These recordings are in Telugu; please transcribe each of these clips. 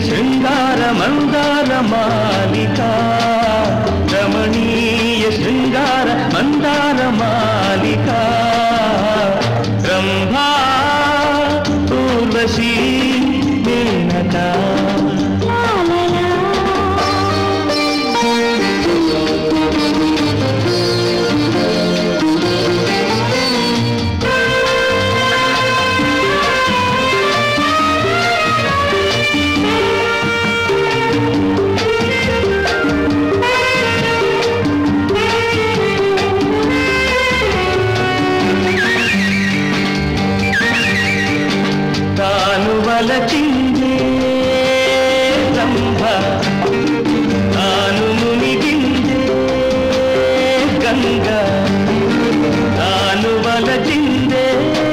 శృంగార మందార మాలిక రమణీయ శృంగార మందార మాలిక రంభా ఊర్వశీ మేనక తాను వలచిందే రంభ తాను మునిగిందే గంగ తాను వలచిందే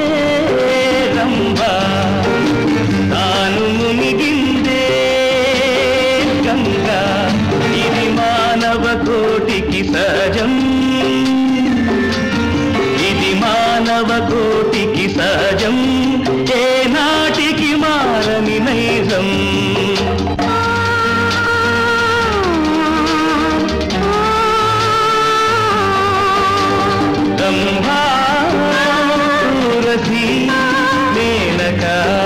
రంభ తాను మునిగిందే గంగ ఇది మానవ కోటికి సహజం ఇది మానవ కోటికి సహజం ఏ నాటికి మారని నైజం రంభారసి మేనక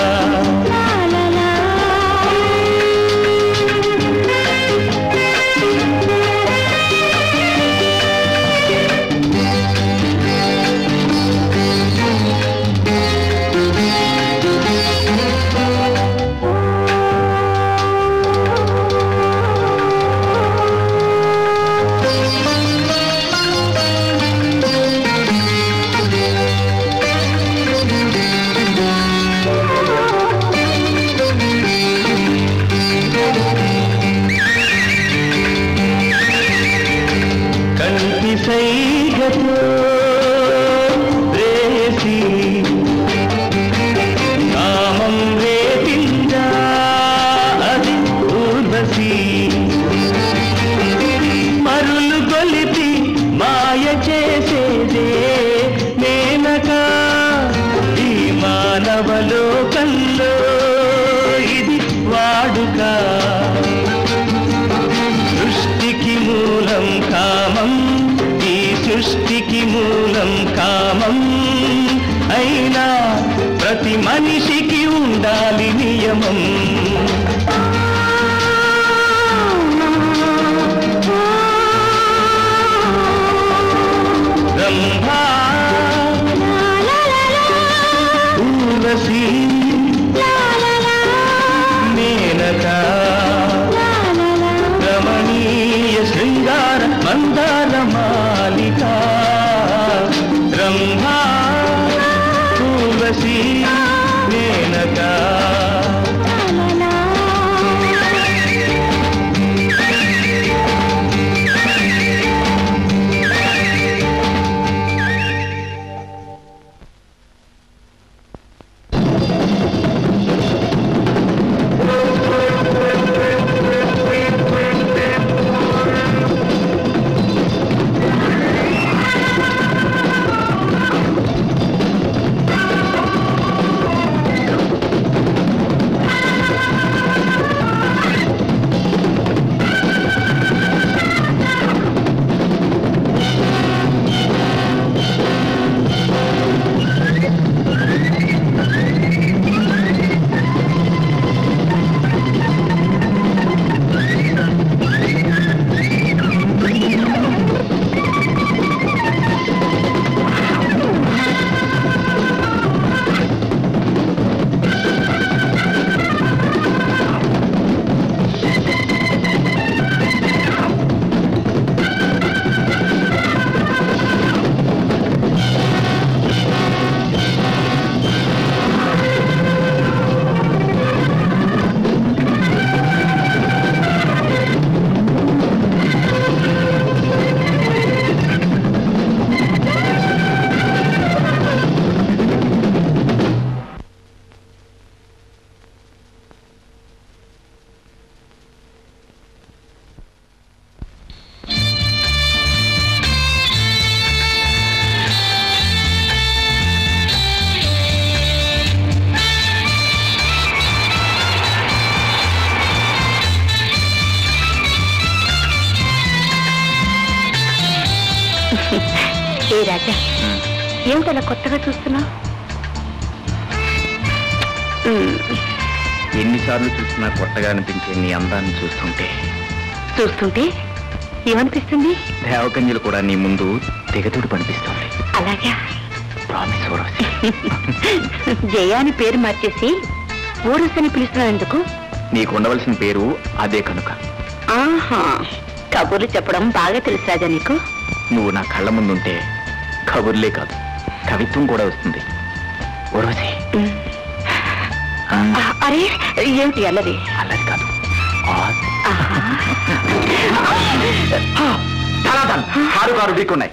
కంటి సైగతో రేసి కామం రేపిందా అది ఊర్వశి మరులు గొలిపి మాయ చేసేదే మేనక ఈ మానవ లోకంలో ఇది వాడుక సృష్టికి మూలం కామం ఈ సృష్టికి మూలం కామం అయినా ప్రతి మనిషికి ఉండాలి నియమం రంభా ఊర్వశీ మేనక రమణీయ శృంగార మందార మాలిక రంభా ఊర్వశీ మేనక ఏ రాజా ఏమిటి అలా కొత్తగా చూస్తున్నావు ఎన్నిసార్లు చూసినా కొత్తగా అనిపించే నీ అందాన్ని చూస్తుంటే చూస్తుంటే ఏమనిపిస్తుంది దేవకన్యలు కూడా నీ ముందు తెగతుడు పనిపిస్తుంది అలాగా ప్రామిస్ ఊర్వశి జయ అని పేరు మార్చేసి ఊరుసని పిలుస్తున్నావు ఎందుకు నీకు ఉండవలసిన పేరు అదే కనుక ఆహా కబుర్లు చెప్పడం బాగా తెలుసు రాజా నీకు నువ్వు నా కళ్ళ ముందుంటే కబుర్లే కాదు కవిత్వం కూడా వస్తుంది ఊర్వశి ఉమ్. ఆ, ఆ, అరే ఏమిటి అల్లరి అల్లరి కాదు ఆశ. ఆహా. ధనాధన్, కారు కారు ఢీకున్నాయి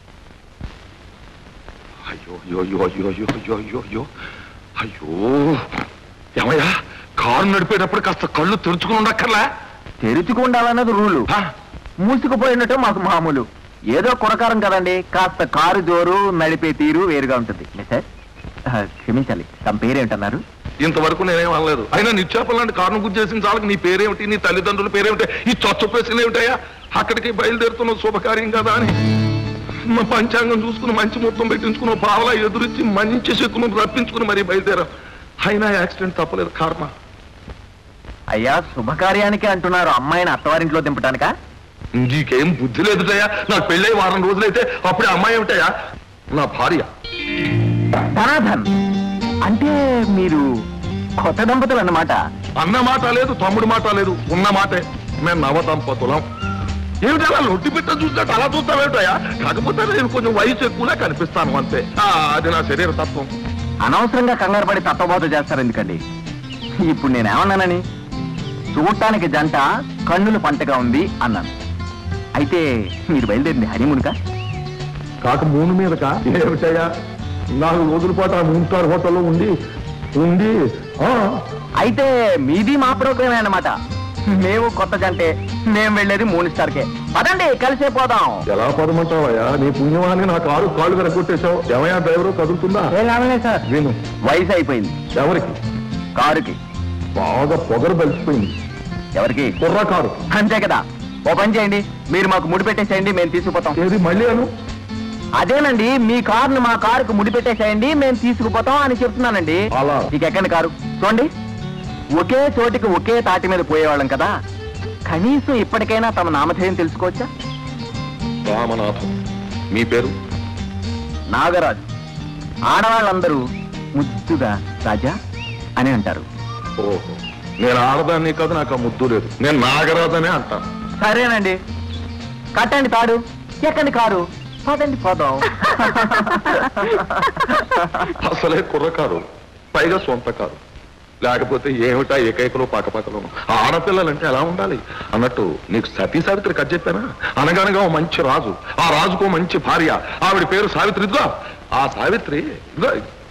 అయ్యో అయ్యో అయ్యో అయ్యో అయ్యో అయ్యో అయ్యో అయ్యో అయ్యో ఏమయ్యా కారు నడిపేటప్పుడు కాస్త కళ్ళు తెరుచుకుని ఉండక్కర్లా తెరుచుకుండాలన్నది రూలు ఆ, మూసుకుపోయినట్టు మాకు మామూలు ఏదో కురకారం కదండి కాస్త కారు జోరు నడిపే తీరు వేరుగా ఉంటుంది సార్ ఆ, క్షమించాలి తమ పేరేంటన్నారు ఇంతవరకు నేనేం అనలేదు అయినా నిత్యాపల్ లాంటి కారును గుర్తు చేసిన చాలకి నీ పేరేమిటి నీ తల్లిదండ్రుల పేరేమిటి ఈ చొచ్చ ప్రశ్నలు ఏమిటయ్యా అక్కడికి బయలుదేరుతున్న శుభకార్యం కదా అని మా పంచాంగం చూసుకుని మంచి మొత్తం పెట్టించుకుని పావలా ఎదురించి మంచి శకును రప్పించుకుని మరీ బయలుదేరాం అయినా యాక్సిడెంట్ తప్పలేదు కర్మ అయ్యా శుభకార్యానికి అంటున్నారు అమ్మాయిని అత్తవారింట్లో దింపటానికా నీకేం బుద్ధి లేదుటయ్యా నాకు పెళ్ళై వారం రోజులైతే అప్పుడే అమ్మాయి ఏమిటయ్యా నా భార్య ధనాధన్ అంటే మీరు కొత్త దంపతులు అన్నమాట అన్న మాట లేదు తమ్ముడు మాట లేదు ఉన్న మాటే మేము నవ దంపతులం ఏమిటి అలా లొట్టి పెట్ట చూసినట్టు అలా చూస్తావేమిటయ్యా కాకపోతే నేను కొంచెం వయసు ఎక్కువలా కనిపిస్తాను అంతే ఆ, అది నా శరీర తత్వం అనవసరంగా కంగారు పడి తప్పబోత చేస్తారు ఎందుకండి ఇప్పుడు నేనేమన్నానని చూడటానికి జంట కన్నుల పంటగా ఉంది అన్నాను అయితే మీరు బయలుదేరింది హనీమూన్కా కాక మూడు మీదక ఏమిటయ్యా నాలుగు రోజుల పాటు ఆ మూడు స్టార్ హోటల్లో ఉండి ఉండి ఆ, అయితే మీది మా ప్రోగ్రామే అన్నమాట మేము కొత్త జంటే మేము వెళ్ళేది మూడు స్టార్కే పదండి కలిసే పోదాం ఎలా పదమంటావయ్యా నీ పుణ్యమాని నా కారు కాళ్ళు వెనకొట్టేశావు ఏమయ్యా డ్రైవరు కదులుతుందా సార్ విను వయసు అయిపోయింది ఎవరికి కారుకి బాగా పొగరు బలిసిపోయింది ఎవరికి కుర్ర కారు అంతే కదా ఓ పని చేయండి మీరు మాకు ముడి పెట్టేసేయండి మేము తీసుకుపోతాం ఏది మళ్ళీ అను అదేనండి మీ కారును మా కారుకు ముడి పెట్టేసేయండి మేము తీసుకుపోతాం అని చెప్తున్నానండి అలా. ఇక ఎక్కండి కారు చూడండి ఒకే చోటికి ఒకే తాటి మీద పోయేవాళ్ళం కదా కనీసం ఇప్పటికైనా తమ నామధేయం తెలుసుకోవచ్చా రామనాథం మీ పేరు నాగరాజు ఆడవాళ్ళందరూ ముద్దుగా రాజా అని అంటారు ఓహో నేను ఆడదాన్ని కాదు నాకు ఆ ముద్దు లేదు నేను నాగరాజనే అంటాను సరేనండి కట్టండి తాడు ఎక్కండి కారు పదండి పోదాం అసలే కుర్రకారు పైగా సొంత కారు లేకపోతే ఏమిటా ఏకైకలో పాకపాకలో ఆడపిల్లలంటే ఎలా ఉండాలి అన్నట్టు నీకు సతీ సావిత్రి కథ చెప్పానా అనగనగా ఓ మంచి రాజు ఆ రాజుకో మంచి భార్య ఆవిడ పేరు సావిత్రి ఇదిగో ఆ సావిత్రి ఇదిగో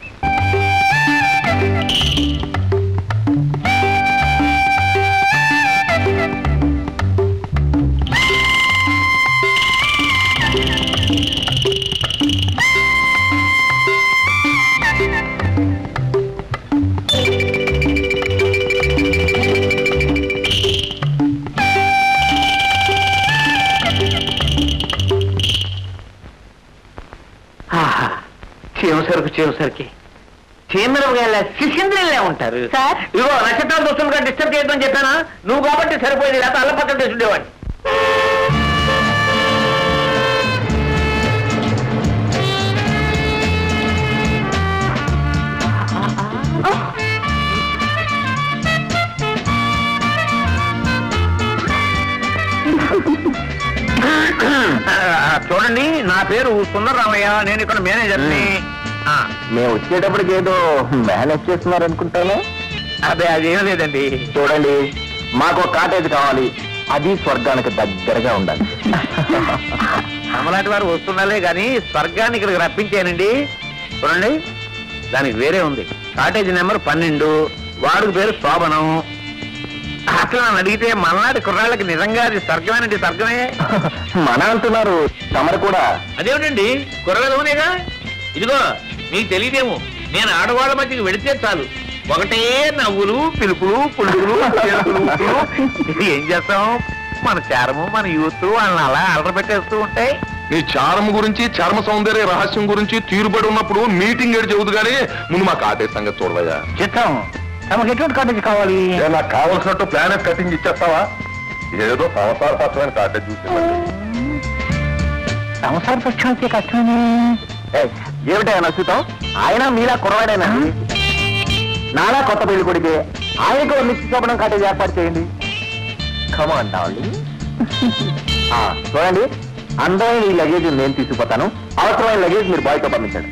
చీమసరకు చీమసరికి చీమరగా శిశింద్రులే ఉంటారు సార్ ఇదిగో నక్షత్రాలు చూస్తుండగా డిస్టర్బ్ చేయొద్దని చెప్పానా నువ్వు కాబట్టి సరిపోయింది లేకపోతే అల్ల పక్కన చేసి ఉండేవాడిని చూడండి నా పేరు సుందరరామయ్య నేను ఇక్కడ మేనేజర్ని మేము వచ్చేటప్పటికి ఏదో మేనేజ్ చేస్తున్నారు అనుకుంటాను అదే అదేం లేదండి చూడండి మాకు ఒక కాటేజ్ కావాలి అది స్వర్గానికి దగ్గరగా ఉండాలి అమలాంటి వారు వస్తున్నాలే గాని స్వర్గాన్ని ఇక్కడికి రప్పించానండి చూడండి దానికి వేరే ఉంది కాటేజ్ నెంబర్ పన్నెండు వాడికి పేరు శోభనం అసలు నన్ను అడిగితే మలనాటి కుర్రాళ్ళకి నిజంగా అది స్వర్గమేనండి స్వర్గమే మన అంటున్నారు తమరు కూడా అదేమిటండి కుర్రవేదవునేగా ఇదిగో మీకు తెలియదేమో నేను ఆడవాళ్ళ మధ్యకి వెడితే చాలు ఒకటే నవ్వులు పిలుపులు పులుగులు చేతులు, ఊపులు. ఏం చేస్తాం మన చారము మన యూత్ వాళ్ళని అలా అలర పెట్టేస్తూ ఉంటాయి నీ చారం గురించి చర్మ సౌందర్య రహస్యం గురించి తీరుబడి ఉన్నప్పుడు మీటింగ్ ఏడు చెబుదు కానీ ముందు మా కాటేజ్ సంగతి చూడవయ్యా చిత్తం తమకు ఎటువంటి కాటేజ్ కావాలి ఏ, నాకు కావలసినట్టు ప్లానెట్ కటింగ్ ఇచ్చేస్తావా ఏదో సంసారపత్రమైన కాటేజ్ చూసి సంసార పక్షం అయితే కష్టమని ఏమిటా నచ్చుతాం ఆయన మీలా కురవాడైనా నాలా కొత్త పెళ్లి కొడితే ఆయనకు నిత్య శోభనం కాటేజ్ ఏర్పాటు చేయండి కమాన్ డార్లింగ్ చూడండి అందమైన ఈ లగేజ్ నేను తీసుకుపోతాను అవసరమైన లగేజ్ మీరు బాయ్తో పంపించండి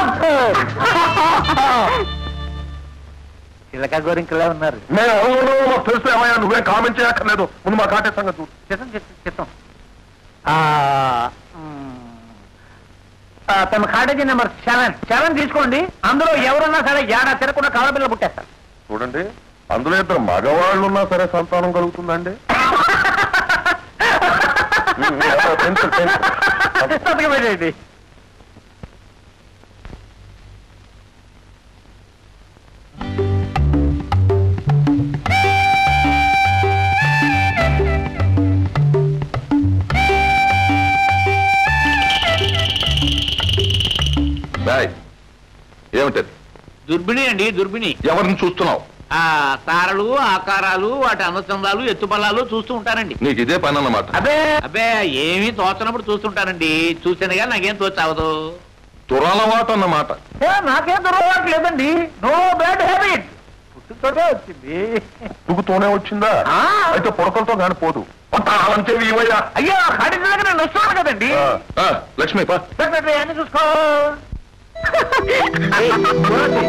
చిలక గోరింకలా ఉన్నారు నేను ఎవరు మాకు తెలుసు ఏమయ్యా నువ్వేం కామెంట్ చేయక్కర్లేదు ముందు మా కాటేజ్ సంగతి చూడు చిత్తం చిత్తం చిత్తం ఆ, మ్, ఆ, తమ కాటేజీ నెంబర్ సెవెన్ సెవెన్ తీసుకోండి అందులో ఎవరున్నా సరే ఏడా తిరగకుండా కాలపిల్ల పుట్టేస్తారు చూడండి అందులో ఇద్దరు మగవాళ్ళు ఉన్నా సరే సంతానం కలుగుతుందండి ఉమ్, ఎవరో పెన్సిల్, పెన్సిల్. సంతకం పెట్టండి బాయ్ ఏమిటది దుర్బిణి అండి దుర్బిణి ఎవరిని చూస్తున్నావు ఆ తారలు ఆకారాలు వాటి అనుసంధాలు ఎత్తుపల్లాలు చూస్తూ ఉంటానండి నీకు ఇదే పని అన్నమాట అదే అబ్బే ఏమీ తోచనప్పుడు చూస్తుంటానండి చూసానుగా నాకేం తోచావదు దురలవాటు అన్నమాట ఏ, నాకేం దొరకవాటు లేదండి నో బ్యాడ్ హ్యాబిట్ పుట్టుతోనే వచ్చింది తుగుతూనే వచ్చిందా ఆ. అయితే పొడకలతో కానీ పోదు అంతే ఇవయ్యా అయ్యో కాటేజీ దగ్గర నేను వస్తున్నాను కదండి ఆ, ఆ, లక్ష్మి పా పెట్టండి, అన్ని చూసుకో ఏయ్, చూడండి.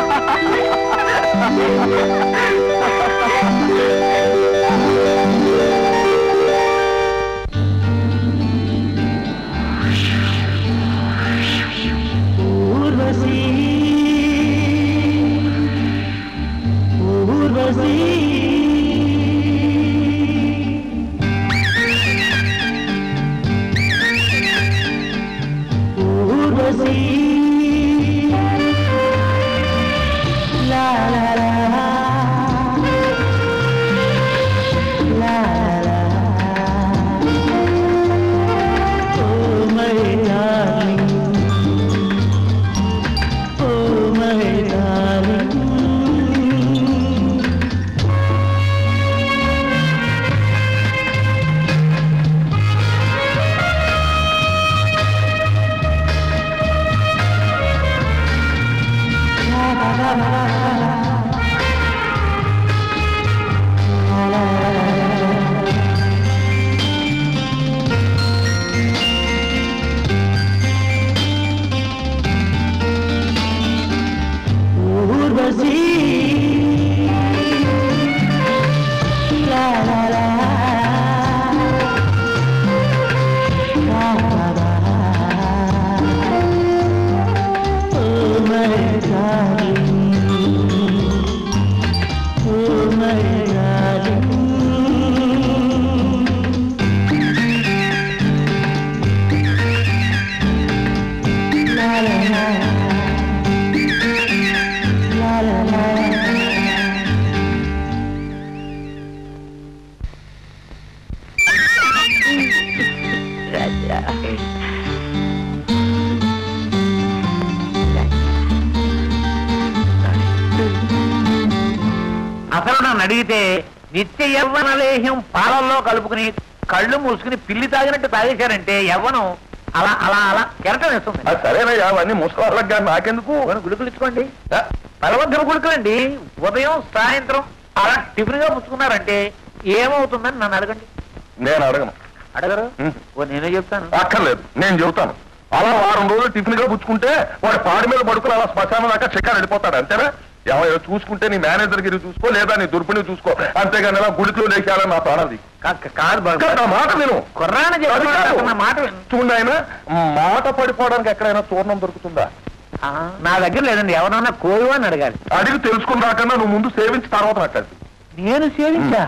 అసలు నన్ను అడిగితే నిత్య యవ్వన లేహ్యం పాలల్లో కలుపుకుని కళ్ళు మూసుకుని పిల్లి తాగినట్టు తాగేశారంటే యవ్వనం అలా అలా అలా కెరటం వేస్తుంది అది సరేనయ్యా అవన్నీ ముసలాళ్ళకి కానీ నాకెందుకు గుళుకులు ఇచ్చుకోండి బలవంతుల గుళుకులండి ఉదయం సాయంత్రం అలా టిఫిన్ గా పుచ్చుకున్నారంటే ఏమవుతుందని నన్ను అడగండి నేను అడగను అడగరు ఉం. ఓ నేనే చెప్తాను అక్కర్లేదు నేను చెబుతాను అలా వారం రోజులు టిఫిన్ గా పుచ్చుకుంటే వాడు పాడి మీద పడుకుని అలా శ్మశానం దాకా చెక్కారు వెళ్ళిపోతాడు అంతేనా ఎవరో చూసుకుంటే నీ మేనేజర్ గిరి చూసుకో లేదా నీ దుర్పిని చూసుకో అంతేగాని అలా గుడిలో లేచాలని నా ప్రాణాది కా- కాదు బాబు. నా మాట విను కుర్రాన్ని చెప్తున్నాడు, అది కాదు. అసలు నా మాట విను. చూడండి ఆయన మాట పడిపోవడానికి ఎక్కడైనా చూర్ణం దొరుకుతుందా ఆ, నా దగ్గర లేదండి ఎవరన్నా కోరు అని అడగాలి అడిగి తెలుసుకుని రాకన్నా నువ్వు ముందు సేవించి తర్వాత మాట్లాడు నేను సేవించా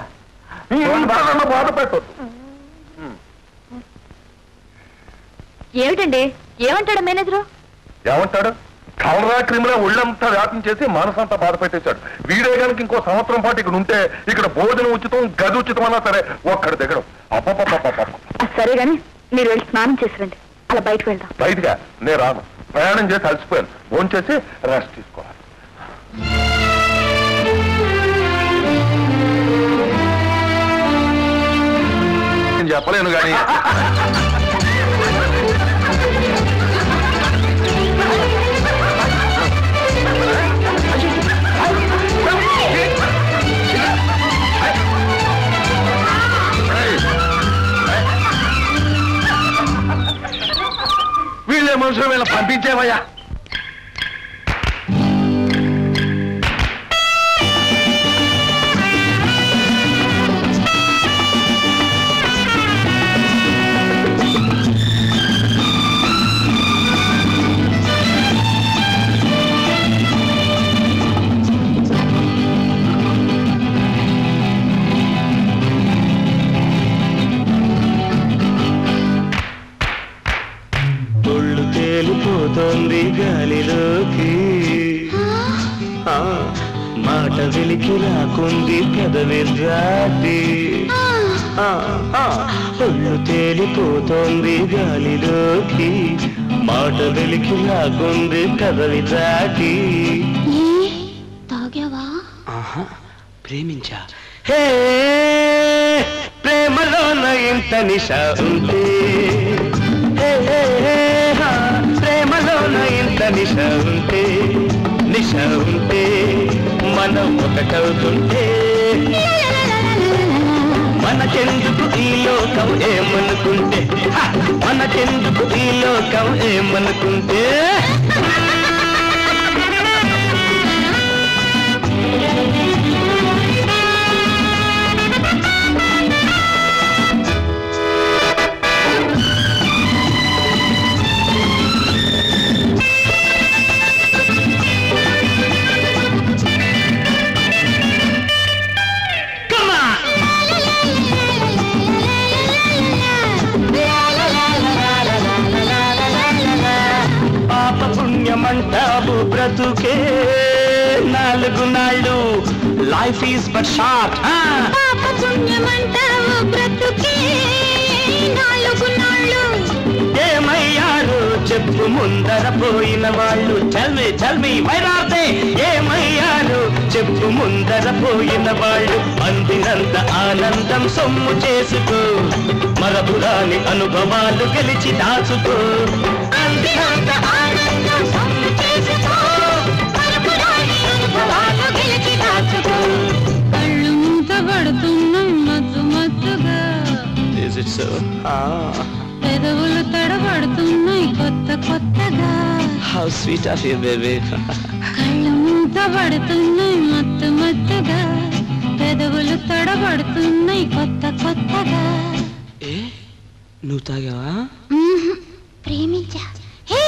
ఇంత బాధ పెట్టొద్దు ఏమిటండి ఏమంటాడు మేనేజరు ఏమంటాడు కలరా క్రిమినల్ ఒళ్ళంతా వ్యాపించేసి మనసంతా బాధ పెట్టేశాడు వీడే కనుక ఇంకో సంవత్సరం పాటు ఇక్కడ ఉంటే ఇక్కడ భోజనం ఉచితం గది ఉచితం అన్నా సరే ఒక్కడి దగ్గర అప్పపప్ప సరే గాని మీరు వెళ్ళి స్నానం చేసిరండి అలా బయటకు వెళ్దాం బయటగా నేను రాను ప్రయాణం చేసి అలసిపోయాను ఫోన్ చేసి రెస్ట్ తీసుకోవాలి నేను చెప్పలేను కానీ వీళ్ళే మనుషులు వీళ్ళ పంపించేవయ్యా ఒళ్ళు తేలిపోతోంది గాలిలోకి ఆ, మాట వెలికి రాకుంది పెదవి దాటి ఆ, ఆ, ఒళ్ళు తేలిపోతోంది గాలిలోకి మాట వెలికి రాకుంది పెదవి దాటి తాగావా ఆహా, ప్రేమించా హే ప్రేమలోన ఇంత నిశ ఉంటే హే, హే, హే, హా, ప్రేమలోన ఇంత నిశ ఉంటే నిశ ఉంటే మనం ఒకటవుతుంటే మనకెందుకు ఈ లోకం ఏమనుకుంటే హ! మనకెందుకు ఈ లోకం ఏమనుకుంటే పాప పుణ్యమంటావు బ్రతుకే నాలుగు నాళ్ళు లైఫ్ ఈజ్ బట్ షార్ట్ పాప పుణ్యమంటావు బ్రతుకే నాలుగు నాళ్ళు ఏమయ్యారు చెప్పు ముందర పోయిన వాళ్ళు చల్మి చల్మి వైరార్తే ఏమయ్యారు చెప్పు ముందర పోయిన వాళ్ళు అందినంత ఆనందం సొమ్ము చేసుకో మరపురాని అనుభవాలు గెలిచి దాచుకో అందినంత ఆనందం సొమ్ము చేసుకో మరపురాని అనుభవాలు గెలిచి దాచుకో కళ్ళు మూతబడుతున్నాయి మత్తు మత్తుగా Is it so? Ah, పెదవులు తడబడుతున్నాయి కొత్త కొత్తగా how sweet of you, baby. కళ్ళు మూతబడుతున్నాయి మత్తు మత్తుగా పెదవులు తడబడుతున్నాయి కొత్త కొత్తగా ఏ నువ్వు తాగావా ప్రేమించా హే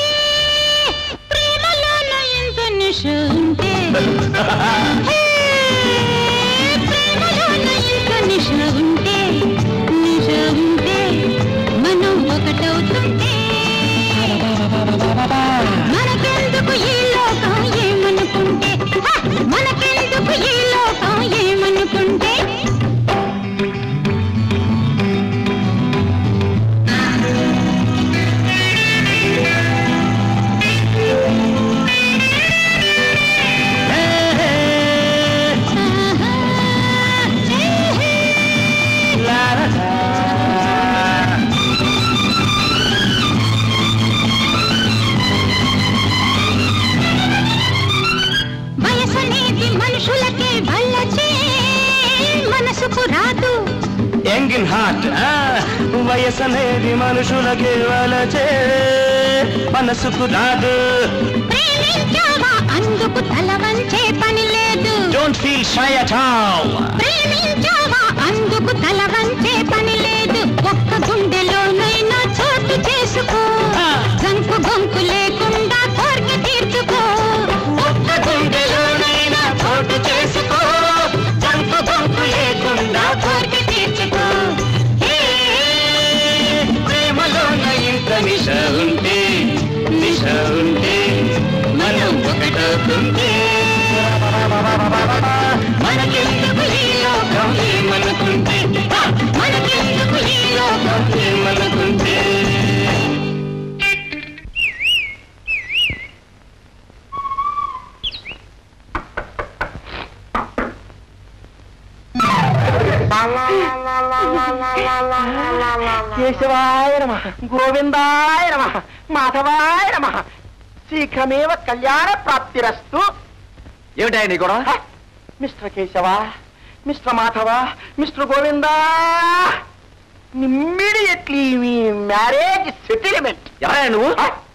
ప్రేమలోన ఎంత నిష ఉంటే హే, ప్రేమలోన ఎంత నిష ఉంటే నిష ఉంటే మనం ఒకటవుతుంటే మనకెందుకు ఈ లోకం ఏమనుకుంటే హ! మనకెందుకు ఈ లోకం ఏమనుకుంటే La, la, la. వయసనేది మనుషులకే వల్లచే మనసుకు రాదు ఎంగిన్ హార్ట్ వయసనేది మనుషులకి వలచే మనసుకు రాదు ప్రేమించావా అందుకు తల వంచే పని లేదు don't feel shy at all ప్రేమించావా అందుకు తల వంచే పని లేదు ఒక్క గుండెలోనైనా చోటు చేసుకో గంకు గొంకు లేకుండా కోరిక తీర్చుకో ఒక్క గుండెలోనైనా చోటు చేసుకో గంకు గొంకు లేకుండా కోరిక తీర్చుకో హే, ప్రేమలోన ఇంత నిశ ఉంటే నిశ ఉంటే మనం ఒకటవుతుంటే మనకెందుకు ఈ లోకం ఏమనుకుంటే కేశవాయ నమ గోవిందాయ నమ మాధవాయ నమ శీఘ్రమేవ కళ్యాణ ప్రాప్తిరస్తు ఏమిటాయ నీ గొడవ హ! Mister Keshava mister Madhava mister Govinda immediately మీ మ్యారేజ్ సెటిల్మెంట్ ఎవరా నువ్వు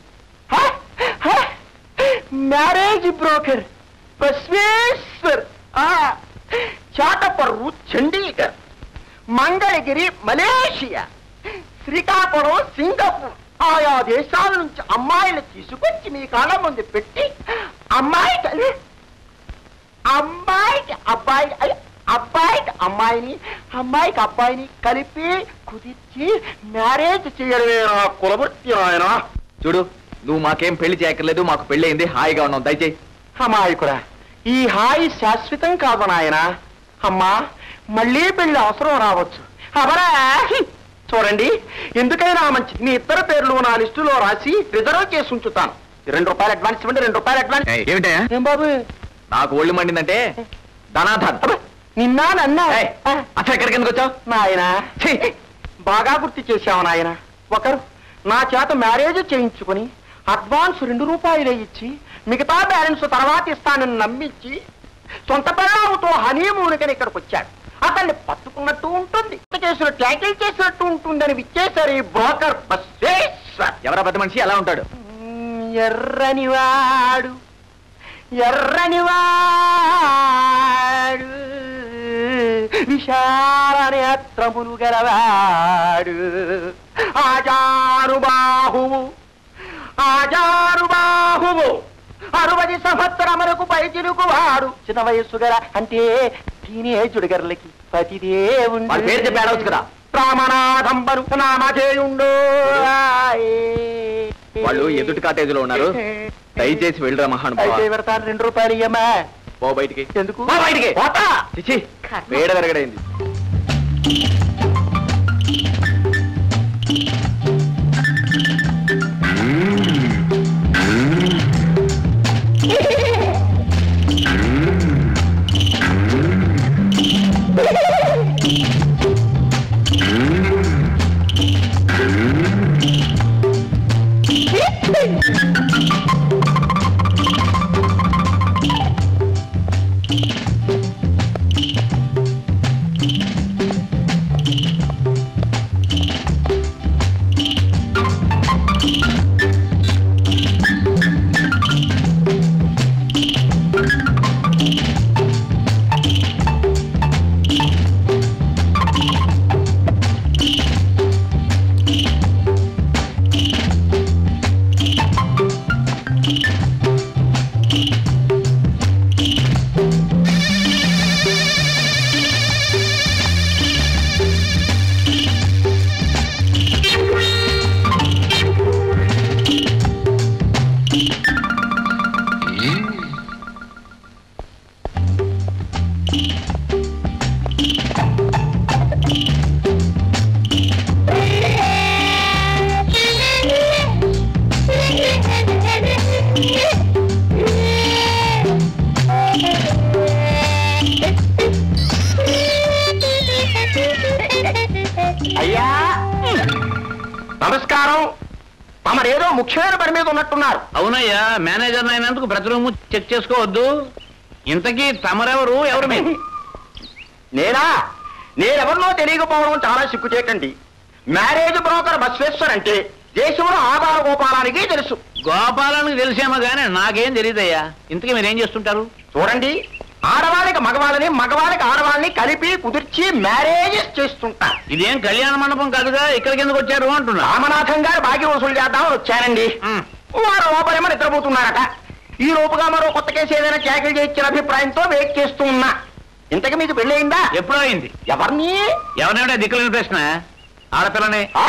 మ్యారేజ్ బ్రోకర్ బస్వేశ్వర్ ఆ, చాటపర్రు చండీగఢ్ మంగళగిరి మలేషియా శ్రీకాకుళం సింగపూర్ ఆయా దేశాల నుంచి అమ్మాయిలు తీసుకొచ్చి మీ కాళ్ళ ముందు పెట్టి అమ్మాయి కలి- అమ్మాయికి అబ్బాయి అయ్య, అబ్బాయికి అమ్మాయిని అమ్మాయికి అబ్బాయిని కలిపి కుదిర్చి మ్యారేజ్ చేయడమే నా కులవృత్తి ఆయన చూడు నువ్వు మాకేం పెళ్లి చేయక్కర్లేదు మాకు పెళ్లి అయింది హాయిగా ఉన్నాం దయచేయి అమాయకుడా ఈ హాయి శాశ్వతం కాదు నాయన అమ్మా మళ్ళీ పెళ్లి అవసరం రావచ్చు అవరా చూడండి ఎందుకైనా మంచిది మీ ఇద్దరు పేర్లు నా లిస్టులో రాసి రిజర్వ్ చేసి ఉంచుతాను రెండు రూపాయలు అడ్వాన్స్ ఇవ్వండి రెండు రూపాయలు అడ్వాన్స్ ఏయ్, ఏమిటయ్యా ఏం బాబు నాకు ఒళ్ళు మండిందంటే ధనాధన్ అబ్బా, నిన్నా నన్నా ఏయ్, అసలు ఎక్కడికి ఎందుకు వచ్చావు నాయన బాగా గుర్తు చేశావు నాయన ఒకరు నా చేత మ్యారేజ్ చేయించుకుని అడ్వాన్స్ రెండు రూపాయలే ఇచ్చి మిగతా బ్యాలెన్స్ తర్వాత ఇస్తానని నమ్మించి సొంత పిల్లలతో హనీమూన్కని ఇక్కడికి వచ్చాడు అతన్ని పట్టుకున్నట్టు ఉంటుంది చేసిన ట్యాకిల్ చేసినట్టు ఉంటుందని విచ్చేశారు ఈ బ్రోకర్ బస్సేశ్వర్ ఎవరా పెద్ద మనిషి ఎలా ఉంటాడు ఎర్రనివాడు ఎర్రనివాడు విశాల నేత్రములు గలవాడు ఆజారు బాహువు ఆజారు బాహువు అరవది సంవత్సరములకు పైచిలుకు వాడు చిన్న వయస్సు గల అంటే టీనేజుడు గర్లకి పతిదేవుండు వాడి పేరు చెప్పి ఆడవచ్చు కదా. రామనాథంబరు నామధేయుండు వాళ్ళు ఎదుటి కాటేజీలో ఉన్నారు దయచేసి వెళ్ళరా మహానుభావ అయితే పెడతాను రెండు రూపాయలు ఇయ్యమ్మా పో బయటికి ఎందుకు పో బయటికి పోతా. చిచి వేడ వెరగడైంది అయ్యా నమస్కారం తమరేదో ముఖ్యమైన పని మీద ఉన్నట్టున్నారు అవునయ్యా మేనేజర్ అయినందుకు ప్రతి రూము చెక్ చేసుకోవద్దు ఇంతకీ తమరెవరు ఎవరు మీరు నేనా నేనెవరినో తెలియకపోవడం చాలా సిగ్గు చేయకండి మ్యారేజ్ బ్రోకర్ బస్వేశ్వర్ అంటే దేశంలో ఆధార గోపాలానికి తెలుసు గోపాలానికి తెలిసేమో గానీ నాకేం తెలియదయ్యా ఇంతకీ మీరేం చేస్తుంటారు చూడండి ఆడవాళ్ళకి మగవాళ్ళని మగవాళ్ళకి ఆడవాళ్ళని కలిపి కుదిర్చి మ్యారేజెస్ చేస్తుంటా ఇదేం కళ్యాణ మండపం కాదుగా ఇక్కడికి ఎందుకు వచ్చారు అంటున్నా రామనాథం గారు బాకీ వసూలు చేద్దామని వచ్చానండి ఉమ్. వారు లోపలేమో నిద్రపోతున్నారట ఈ లోపుగా మరో కొత్త కేసు ఏదైనా చాకరీ చేయించిన అభిప్రాయంతో వెయిట్ చేస్తూ ఉన్నా ఇంతకు మీకు పెళ్ళయిందా ఎప్పుడో అయింది ఎవరిని ఎవరినైనా దిక్కులేని ప్రశ్న ఆడపిల్లని ఆ?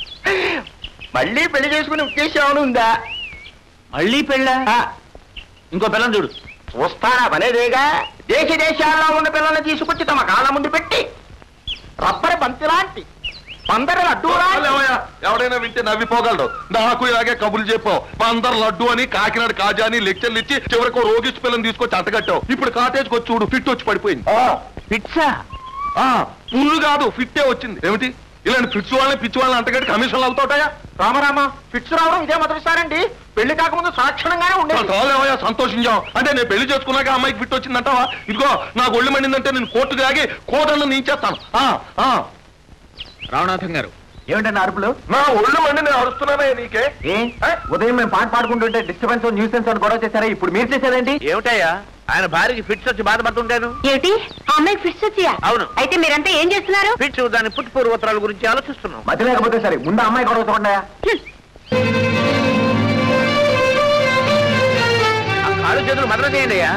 మళ్ళీ పెళ్లి చేసుకునే ఉద్దేశం ఏమైనా ఉందా మళ్ళీ పెళ్ళా ఆ, ఇంకో పిల్లని చూడు చూస్తానా పనేదేగా దేశ దేశాల్లో ఉన్న పిల్లల్ని తీసుకొచ్చి తమ కాళ్ళ ముందు పెట్టి రబ్బరి బంతి లాంటి పందర లడ్డూ లాంటి ఏమయ్యా, ఎవడైనా వింటే నవ్విపోగలడు నాకు ఇలాగే కబుర్లు చెప్పావు పందర్ లడ్డు అని కాకినాడ కాజా అని లెక్చర్లు ఇచ్చి చివరికి ఓ రోగిష్టి పిల్లని తీసుకొచ్చి అంటగట్టావు ఇప్పుడు కాటేజ్కి వచ్చి చూడు ఫిట్ వచ్చి పడిపోయింది ఓ, పిట్సా ఆ ఫుల్ కాదు ఫిట్టే వచ్చింది ఏమిటి ఇలాంటి ఫిట్స్ వాళ్ళని పిచ్చి వాళ్ళని అంతకంటే కమిషన్లు అవుతాయా రామరామ ఫిట్స్ రావడం ఇదే మొదటిసారండి పెళ్లి కాకముందు సాక్షణంగానే ఉండేది చాలేవయ్యా సంతోషించాం అంటే నేను పెళ్లి చేసుకున్నాక ఆ అమ్మాయికి ఫిట్ వచ్చిందంటావా ఇదిగో నాకు ఒళ్ళు మండిందంటే నేను కోర్టుకు ఆగి కోటలను నీచేస్తాను ఆ, ఆ. రావణాథం గారు ఏమిటండి అరుపులు నా ఒళ్ళు మండి నేను అరుస్తున్నానే నీకే ఏ ఉదయం మేము పాట పాడుకుంటుంటే డిస్టర్బెన్స్ న్యూసెన్స్ అని గొడవ చేశారా ఇప్పుడు మీరు చేసేదేంటి ఏమిటయ్యా ఆయన భార్యకి ఫిట్స్ వచ్చి బాధపడుతుంటాను ఏమిటి ఆ అమ్మాయికి ఫిట్స్ వచ్చాయా అవును. అయితే మీరంతా ఏం చేస్తున్నారు ఫిట్స్ దాని పుట్టి పూర్వోత్తరాల గురించి ఆలోచిస్తున్నాం మధ్య లేకపోతే సరే ముందు అమ్మాయి గొడవ చూడండి ఆ కాళ్ళు చేతులు మదన చేయండి అయ్యా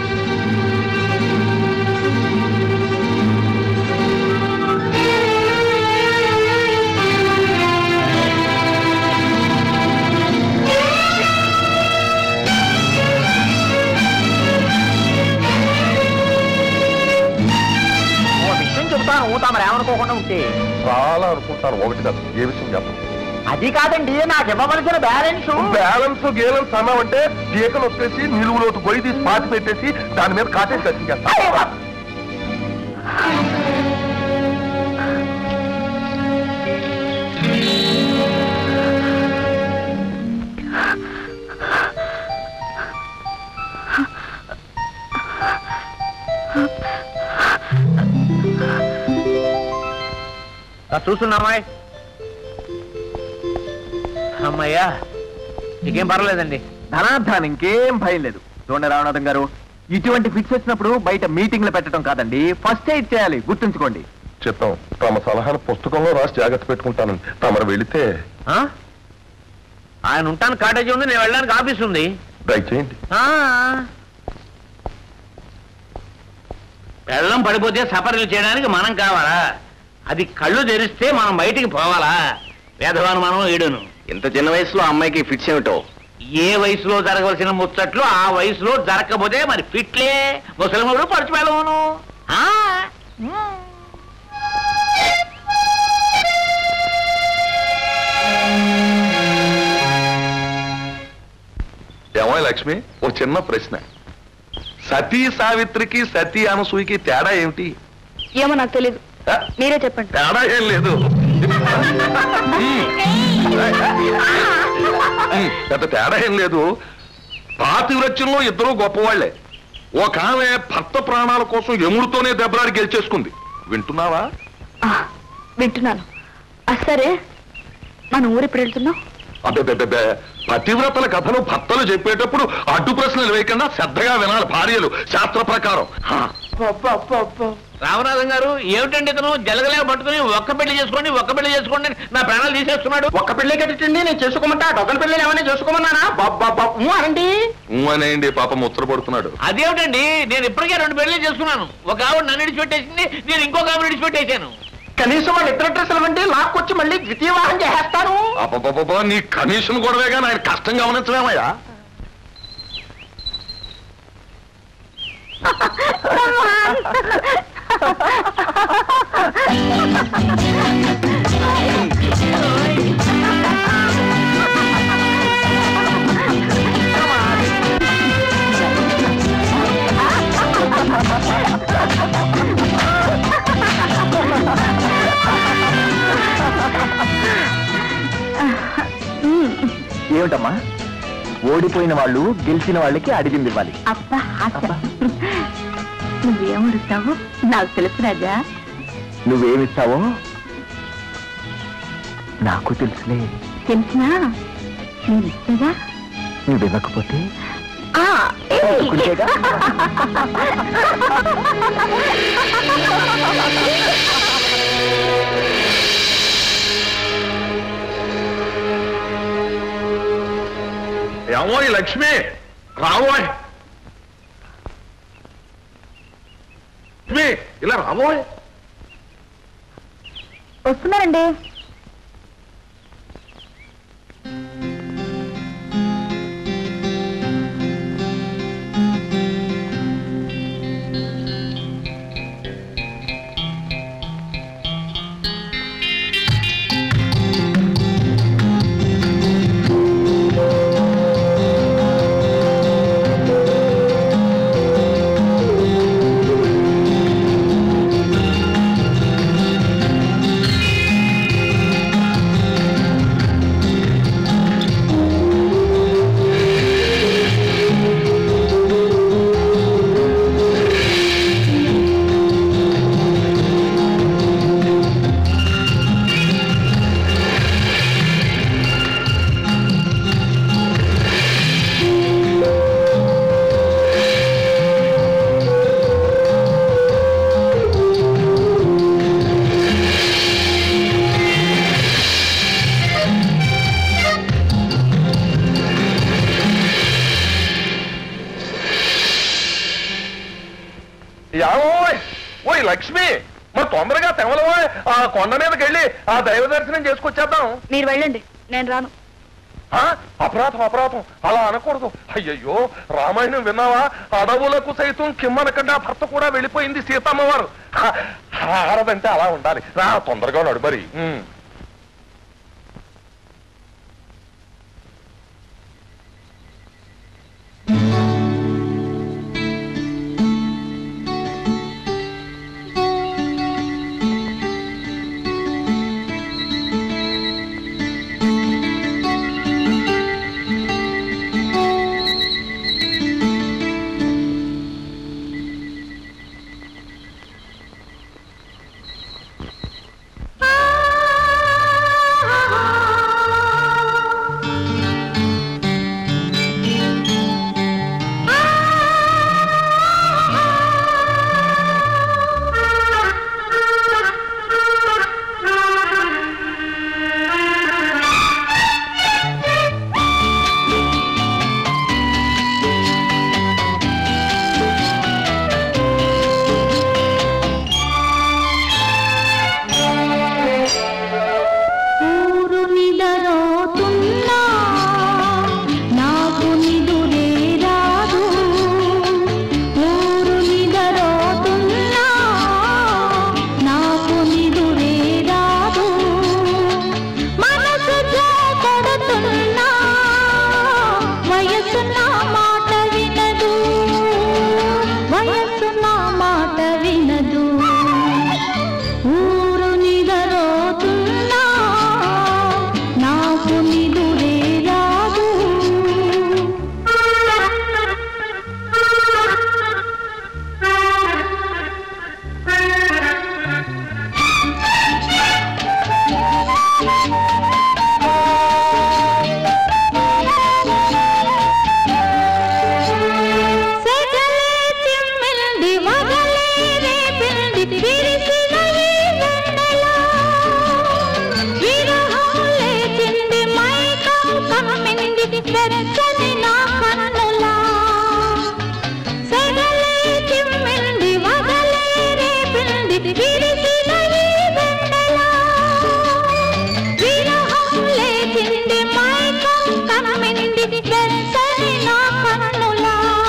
ఓ విషయం చెబుతాను తమరు ఏమనుకోకుండా ఉంటే చాలా అనుకుంటాను ఒకటి కాదు ఏ విషయం చెప్పను అది కాదండి నాకు ఇవ్వవలసిన బ్యాలెన్స్ బ్యాలెన్స్ గేలెన్స్ అన్నామంటే గీకలు వచ్చేసి నిలువులోటు పోయి తీసి పాతి పెట్టేసి దాని మీద కాటేసి కట్టించేస్తా చూస్తున్నామాయ్ అమ్మయ్యా నీకేం పర్వాలేదండి ధనార్థాన్ని ఇంకేం భయం లేదు చూడండి రామనాథం గారు ఇటువంటి ఫిట్స్ వచ్చినప్పుడు బయట మీటింగ్లు పెట్టడం కాదండి ఫస్ట్ ఎయిడ్ చేయాలి గుర్తుంచుకోండి చెప్పాం తమ సలహాను పుస్తకంలో రాసి జాగ్రత్త పెట్టుకుంటానండి తమరు వెళితే ఆ? ఆయన ఉంటాను కాటేజీ ఉంది నేను వెళ్ళడానికి ఆఫీస్ ఉంది దయచేయండి ఆ. బెల్లం పడిపోతే సపర్యలు చేయడానికి మనం కావాలా అది కళ్ళు తెరిస్తే మనం బయటికి పోవాలా వేదవాను మనం ఏడును ఇంత చిన్న వయసులో అమ్మాయికి ఫిట్స్ ఏమిటో ఏ వయసులో జరగవలసిన ముచ్చట్లు ఆ వయసులో జరగకపోతే మరి ఫిట్లే ముసలిముడు పడిచిపోయాను ఏమో లక్ష్మి ఓ చిన్న ప్రశ్న సతీ సావిత్రికి సతీ అనసూయకి తేడా ఏమిటి ఏమో నాకు తెలియదు ఆ, మీరే చెప్పండి తేడా ఏం లేదు ఉమ్, పెద్ద తేడా ఏం లేదు పాతివ్రత్యంలో ఇద్దరు గొప్పవాళ్లే ఒక ఆమె భర్త ప్రాణాల కోసం ఎముడితోనే దెబ్బలాడి గెలిచేసుకుంది వింటున్నావా ఆ, వింటున్నాను ఆ, సరే మన ఊరు ఎప్పుడు వెళ్తున్నాం అబ్బే పతివ్రతల కథలు భర్తలు చెప్పేటప్పుడు అడ్డు ప్రశ్నలు వేయకుండా శ్రద్ధగా వినాలి భార్యలు శాస్త్ర ప్రకారం హా. రామనాథం గారు ఏమిటండి ఇతను జలగలే పట్టుకుని ఒక్క పెళ్లి చేసుకోండి ఒక్క పెళ్లి చేసుకోండి అని నా ప్రాణాలు తీసేస్తున్నాడు ఒక్క పెళ్లి కట్టండి నేను చేసుకోమంటా డొక్కన పెళ్లి ఏమైనా చేసుకోమన్నానా బాబు అనండి ఊ అనేయండి పాపం ఉత్తరపడుతున్నాడు అదేమిటండి నేను ఇప్పటికే రెండు పెళ్లి చేసుకున్నాను ఒక ఆవిడ నన్ను విడిచిపెట్టేసింది నేను ఇంకొక ఆవిడ విడిచిపెట్టేశాను కనీసం వాళ్ళు ఇద్దరు డ్రెస్సులు వండి లాక్కొచ్చి మళ్ళీ ద్వితీయ వాహనం చేసేస్తాను అబ్బబ్బబ్బబ్బా, నీ కమిషన్ గొడవేగా ఆయన కష్టం గమనించలేమయ్యా ఏమిటమ్మా ఓడిపోయిన వాళ్ళు గెలిచిన వాళ్ళకి అడిగింది ఇవ్వాలి అబ్బా ఆశ నువ్వేమడుస్తావు నాకు తెలుసు రాజా నువ్వేమిస్తావో నాకు తెలుసులే తెలిసినా నేను ఇస్తేగా నువ్వు ఇవ్వకపోతే ఆ, ఏయ్. ఒప్పుకుంటేగా? ఏమో ఈ లక్ష్మి రావోయ్ లక్ష్మి ఇలా రావోయ్ వస్తున్నారండి లక్ష్మి మరి తొందరగా తెమలవా ఆ కొండ మీదకి వెళ్ళి ఆ దైవ దర్శనం చేసుకొచ్చేద్దాం మీరు వెళ్ళండి నేను రాను ఆ, అపరాధం అపరాధం అలా అనకూడదు అయ్యయ్యో రామాయణం విన్నావా అడవులకు సైతం కిమ్మనకుండా భర్త కూడా వెళ్ళిపోయింది సీతమ్మ వారు హ, ఆడదంటే అలా ఉండాలి రా తొందరగా నడుబరి ఉమ్. ఊరు నిదరోతున్నా నాకు నిదురే రాదు ఊరు నిదరోతున్నా నాకు నిదురే రాదు మనసు కొడుతున్నా వయసు నా మాట వినదు వయసు నా మాట వినదు ఊరు నిదరోతున్నా నాకు నిదురే రాదు సెగలే చిమ్మింది వగలే రేపింది విరిసిన ఈ వెన్నెల విరహం లేచింది మైకం కమ్మింది వెచ్చని నా కన్నులా సెగలే చిమ్మింది వగలే రేపింది విరిసిన ఈ వెన్నెల విరహం లేచింది మైకం కమ్మింది వెచ్చని నా కన్నులా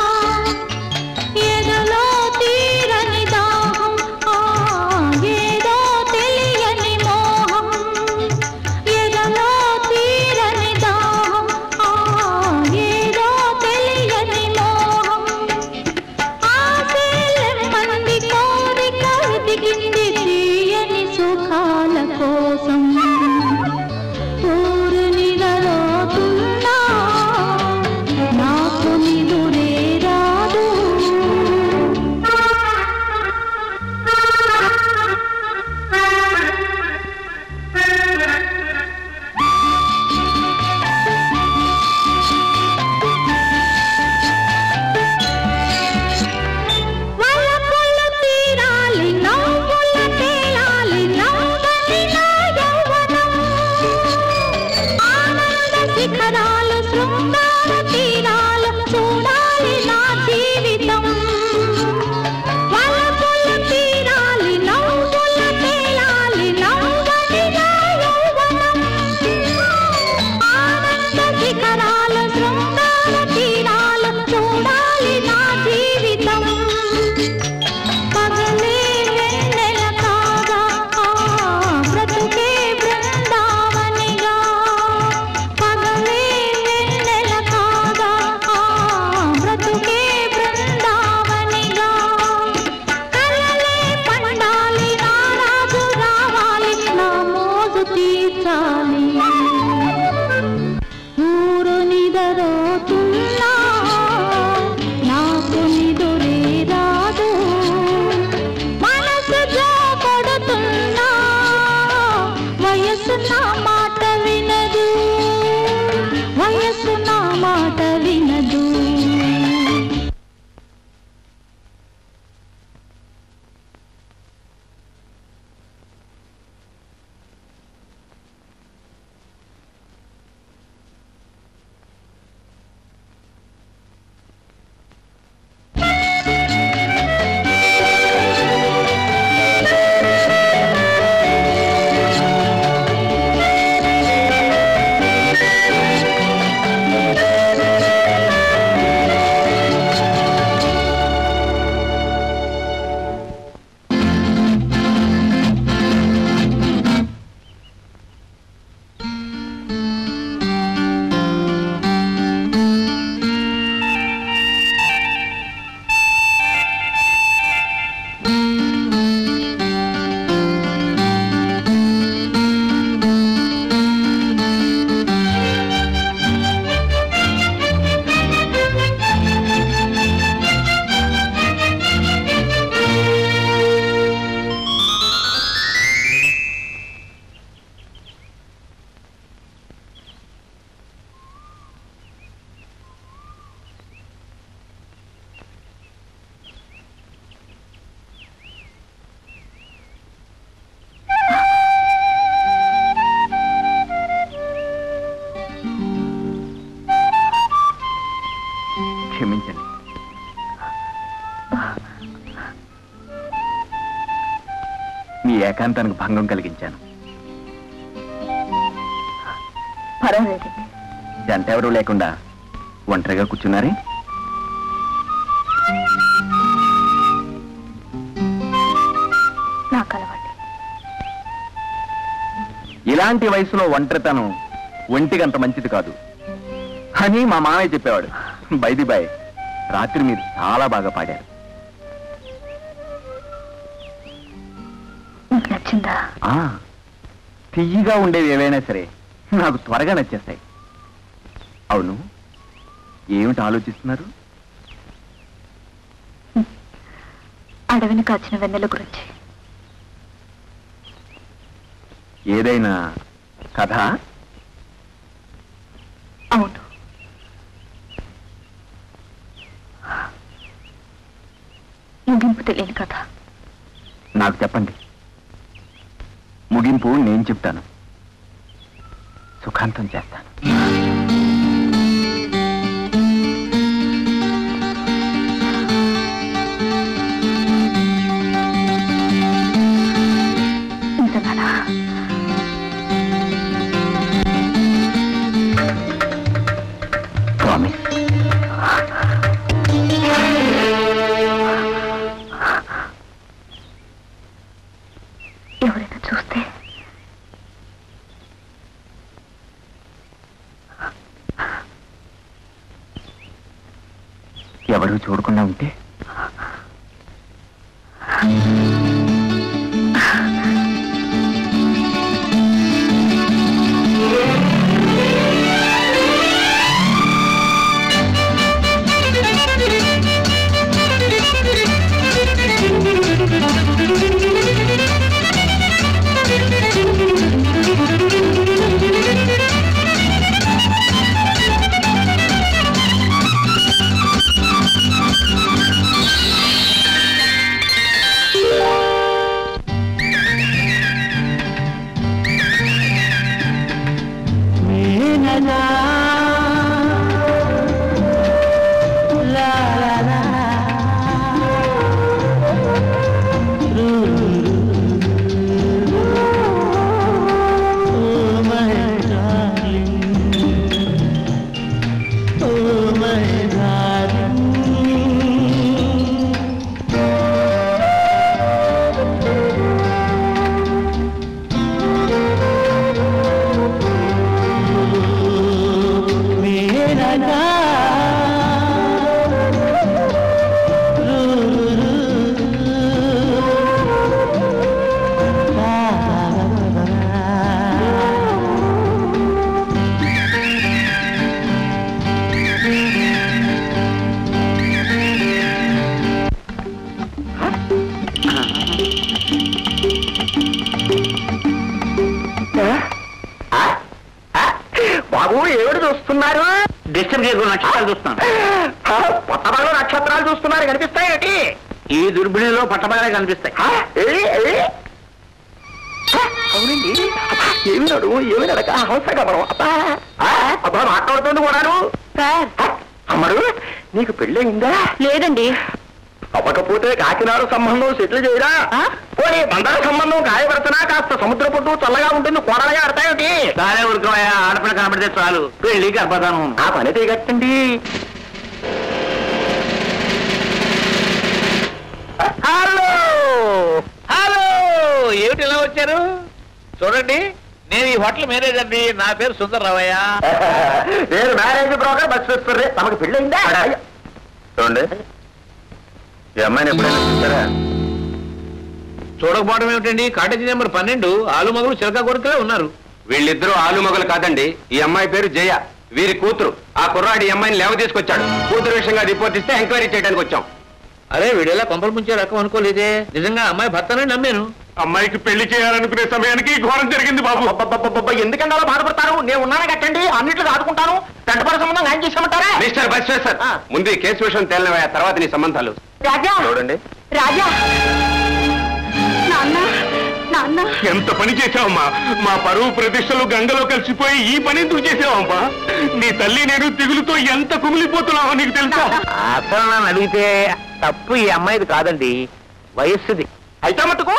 ఎదలో తీరని దాహం ఆ ఏదో తెలియని మోహం ఎదలో తీరని దాహం ఆ ఏదో తెలియని మోహం ఆశలెమ్మంది కోరిక వెతికింది తీయని సుఖాల కోసం ఊరు నిదరోతున్నా నాకు నిదురే రాదు వలపులు తీరాలి నవ్వుల తేలాలి నవ్వని నా యవ్వనం ఆనంద శిఖరాలు శృంగార తీరాలు చూడాలి నా జీవితం వలపులు తీరాలి నవ్వుల తేలాలి నవ్వని నా యవ్వనం ఆనంద శిఖరాలు శృంగార తీరాలు చూడాలి నా జీవితం పగలే వెన్నెల కాగా ఆ బ్రతుకే బృందావనిగా పగలే వెన్నెల కాగా ఆ బ్రతుకే బృందావనిగా కలలే పండాలి నా రాజు రావాలి నా మోజు తీర్చాలి ఊరు నిదరోతున్నా నాకు నిదురే రాదు మనసు కొడుతున్నా వయసు నా మాట వినదు వయసు నా మాట వినదు ఏకాంతానికి భంగం కలిగించాను పర్వాలేదు జంట ఎవరూ లేకుండా ఒంటరిగా కూర్చున్నారే నాకు అలవాటు ఇలాంటి వయసులో ఒంటరితనం ఒంటికి అంత మంచిది కాదు అని మా మామయ్య చెప్పేవాడు బైది బాయ్ రాత్రి మీరు చాలా బాగా పాడారు నీకు నచ్చిందా ఆ, తియ్యిగా ఉండేవి ఏవైనా సరే నాకు త్వరగా నచ్చేస్తాయి అవును ఏమిటి ఆలోచిస్తున్నారు అడవిని కాచిన వెన్నెల గురించి ఏదైనా కథ అవును ముగింపు తెలియని కథ నాకు చెప్పండి ముగింపు నేను చెప్తాను సుఖాంతం చేస్తాను నిజంగానా ప్రామిస్ ఎవరైనా చూస్తే ఎవరు చూడకుండా ఉంటే బాబు ఏమిటి చూస్తున్నారు డిస్టర్బ్ చేయకుండా నక్షత్రాలు చూస్తాను ఆ, కొత్తలో నక్షత్రాలు చూస్తున్నారు కనిపిస్తాయేటి ఈ దుర్బిణిలో పట్టబాగా కనిపిస్తాయి ఆ, ఏయ్, ఏయ్. ఆ, అవునండి అబ్బా, ఏమి నడు ఏమి నడక అవసరగమనం అబ్బా ఆ, అబ్బా మాట్లాడుతుంది కూడాను సార్ ఆ, అమ్మడు నీకు పెళ్ళయిందా లేదండి అవ్వకపోతే కాకినాడ సంబంధం సెటిల్ చేయరా ఆ? పోనీ బందర సంబంధం గాయపడుతున్నా కాస్త సముద్ర పొట్టు చల్లగా ఉంటుంది కూరలుగా ఆడతాయేటి సారే ఊరుకోయా ఆడపిల్ల కనబడితే చాలు పెళ్లి గర్భధానం ఆ పని తీగట్టండి హలో హలో ఏమిటి ఇలా వచ్చారు చూడండి నేను ఈ హోటల్ మేనేజర్ని నా పేరు సుందరరావయ్య నేను మ్యారేజ్ బ్రోకర్ బస్ చూస్తుంది తమకు పెళ్ళయిందా చూడండి ఈ అమ్మాయిని ఎప్పుడైనా చూసారా చూడకపోవడం ఏమిటండి కాటేజీ నెంబర్ పన్నెండు ఆలు మగులు చిలక కొడుకులే ఉన్నారు వీళ్ళిద్దరూ ఆలుమొగలు కాదండి ఈ అమ్మాయి పేరు జయ వీరి కూతురు ఆ కుర్రాడు ఈ అమ్మాయిని లేవ తీసుకొచ్చాడు కూతురు విషయంగా రిపోర్ట్ ఇస్తే ఎంక్వైరీ చేయడానికి వచ్చాం అరే వీడేలా కొంపలు ముంచే రకం అనుకోలేదే నిజంగా అమ్మాయి భర్తనే నమ్మాను అమ్మాయికి పెళ్లి చేయాలనుకునే సమయానికి ఈ ఘోరం జరిగింది బాబు అబ్బబ్బబ్బబ్బ, ఎందుకంటే అలా బాధపడతారు నేను ఉన్నాను కట్టండి అన్నిట్లు ఆదుకుంటాను పెంటపడ సంబంధం ఆయన చేసామంటారా మిస్టర్ బస్వేశ్వర్ ఆ. ముందు ఈ కేసు విషయం తేలినవయ్యా తర్వాత నీ సంబంధాలు రాజా చూడండి రాజా నాన్న నాన్న ఎంత పని చేశావమ్మా మా పరువు ప్రతిష్టలు గంగలో కలిసిపోయి ఈ పని ఎందుకు చేసావమ్మా నీ తల్లి నేను తిగులుతో ఎంత కుమిలిపోతున్నావో నీకు తెలుసా అసలు నన్ను అడిగితే తప్పు ఈ అమ్మాయిది కాదండి వయస్సుది అయితే మట్టుకు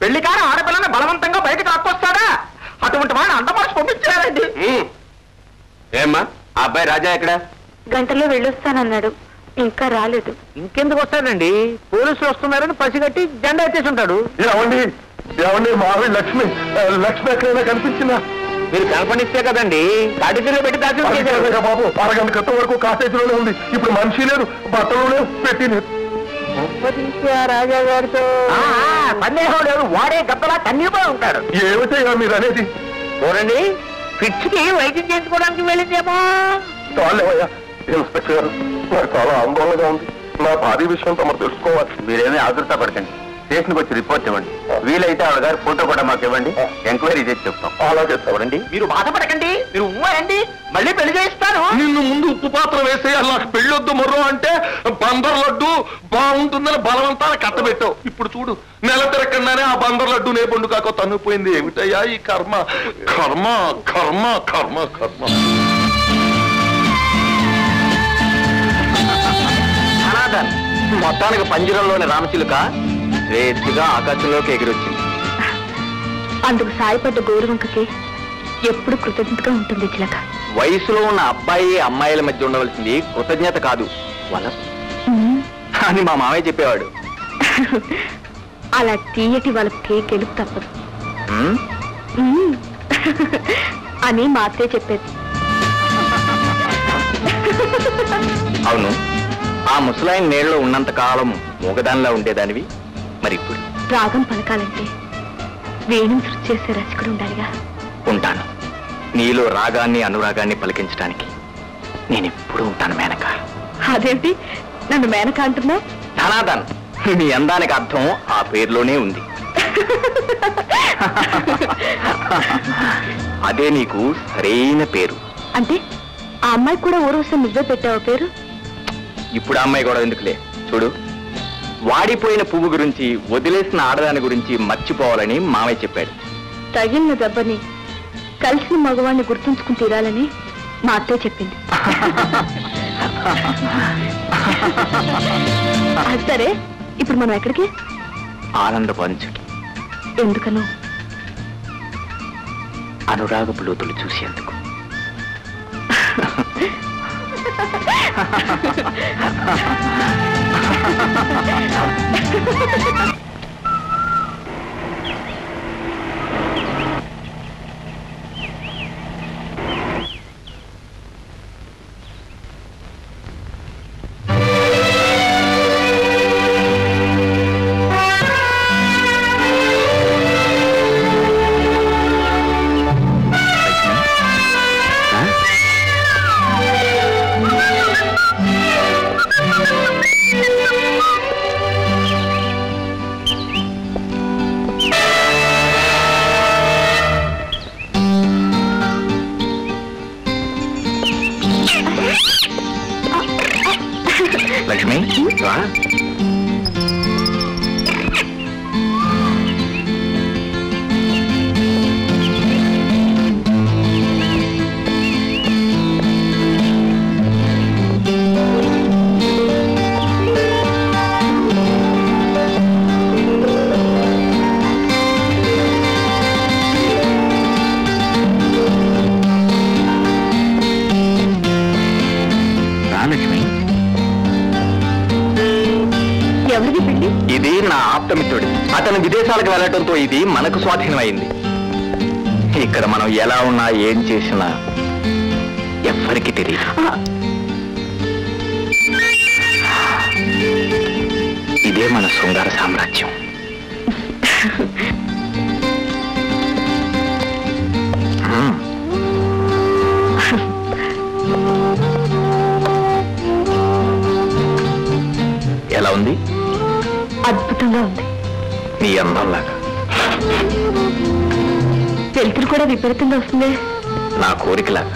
పెళ్లి కాని ఆడపిల్లని బలవంతంగా బయటకు లాక్కొస్తాడా అటువంటి వాడిని అంత మనిషి పంపించారండి ఉమ్. ఏమ్మా ఆ అబ్బాయి రాజా ఎక్కడ గంటలో వెళ్ళొస్తానన్నాడు ఇంకా రాలేదు ఇంకెందుకు వస్తాడండి పోలీసులు వస్తున్నారని పసిగట్టి జెండా ఎత్తేసి ఉంటాడు ఏమండి ఏమండి మావి లక్ష్మి ఆ, లక్ష్మి ఎక్కడైనా కనిపించిందా మీరు కనపడిస్తే కదండి కాటిలో పెట్టి దాచి అది ఉంచేశారు. కాదుగా బాబు అరగంట క్రితం వరకు కాసేజీలోనే ఉంది ఇప్పుడు మనిషి లేదు బట్టలు లేవు పెట్టి లేదు రాజా గారితో ఆ, ఆ, సందేహం లేదు వాడే గద్దలా కన్నీపోయి ఉంటాడు ఏమిటయ్యా మీరు అనేది చూడండి ఫిట్స్ కి వైద్యం చేయించుకోవడానికి వెళ్ళిందేమో చాలేవయ్యా ఇన్స్పెక్టర్ గారు నాకు చాలా ఆందోళనగా ఉంది నా భార్య విషయం తమరు తెలుసుకోవాలి మీరేమీ ఆదుర్త పడకండి స్టేషన్కి వచ్చి రిపోర్ట్ ఇవ్వండి వీలైతే ఆవిడ గారి ఫోటో కూడా మాకు ఇవ్వండి ఎంక్వైరీ చేసి చెప్తాం అలాగే చూడండి మీరు బాధపడకండి మీరు ఉమ్మాయండి మళ్ళీ పెళ్లి చేయిస్తాను నిన్ను ముందు ఉప్పు పాత్ర వేసేయాలి నాకు పెళ్ళొద్దు మొర్రో అంటే బందర్ లడ్డు బాగుంటుందని బలవంతాన కట్టబెట్టావు ఇప్పుడు చూడు నెల తిరగకుండానే ఆ బందర్ లడ్డు నే పండు కాక తన్నుపోయింది ఏమిటయ్యా ఈ కర్మ కర్మ కర్మ కర్మ కర్మ అనాథన్ మొత్తానికి పంజరంలోని రామచిలుక స్వేచ్ఛగా ఆకాశంలోకి ఎగిరొచ్చింది అందుకు సాయపడ్డ గౌరవంకకి ఎప్పుడు కృతజ్ఞతగా ఉంటుంది చిలక వయసులో ఉన్న అబ్బాయి అమ్మాయిల మధ్య ఉండవలసింది కృతజ్ఞత కాదు వలస అని మా మామయ్య చెప్పేవాడు అలా తీయటి వాళ్ళకి గెలుపు తప్పదు ఉమ్, మ్మ్. అని మా అత్తయ్య చెప్పేది అవును ఆ ముసలాయన నీళ్ళలో ఉన్నంత కాలం మూగదానిలా ఉండేదానివి మరి ఇప్పుడు రాగం పలకాలంటే వేణుం సృష్టి చేసే రసికుడు ఉండాలిగా ఉంటాను నీలో రాగాన్ని అనురాగాన్ని పలికించడానికి నేను ఎప్పుడూ ఉంటాను మేనక అదేంటి నన్ను మేనక అంటున్నా ధనాదన్ నీ అందానికి అర్థం ఆ పేరులోనే ఉంది అదే నీకు సరైన పేరు అంటే ఆ అమ్మాయి కూడా ఊరవసం నువ్వే పెట్టావు పేరు ఇప్పుడు ఆ అమ్మాయి కూడా ఎందుకులే చూడు వాడిపోయిన పువ్వు గురించి వదిలేసిన ఆడదాని గురించి మర్చిపోవాలని మామయ్య చెప్పాడు తగిలిన దెబ్బని కలిసిన మగవాణ్ణి గుర్తుంచుకుని తీరాలని మా అత్తయ్య చెప్పింది అది సరే ఇప్పుడు మనం ఎక్కడికి ఆనంద పంచుకి ఎందుకనో అనురాగపు లోతులు చూసేందుకు లక్ష్మి రా రా లక్ష్మి ఎవరిది పెళ్లి ఇది నా ఆప్తమిత్రుడి అతను విదేశాలకు వెళ్ళటంతో ఇది మనకు స్వాధీనమైంది ఇక్కడ మనం ఎలా ఉన్నా ఏం చేసినా ఎవ్వరికి తెలియదు ఆ, ఇదే మన శృంగార సామ్రాజ్యం మ్మ్. ఎలా ఉంది అద్భుతంగా ఉంది నీ అందంలాగా వెలుతురు కూడా విపరీతంగా వస్తుంది నా కోరికలాగా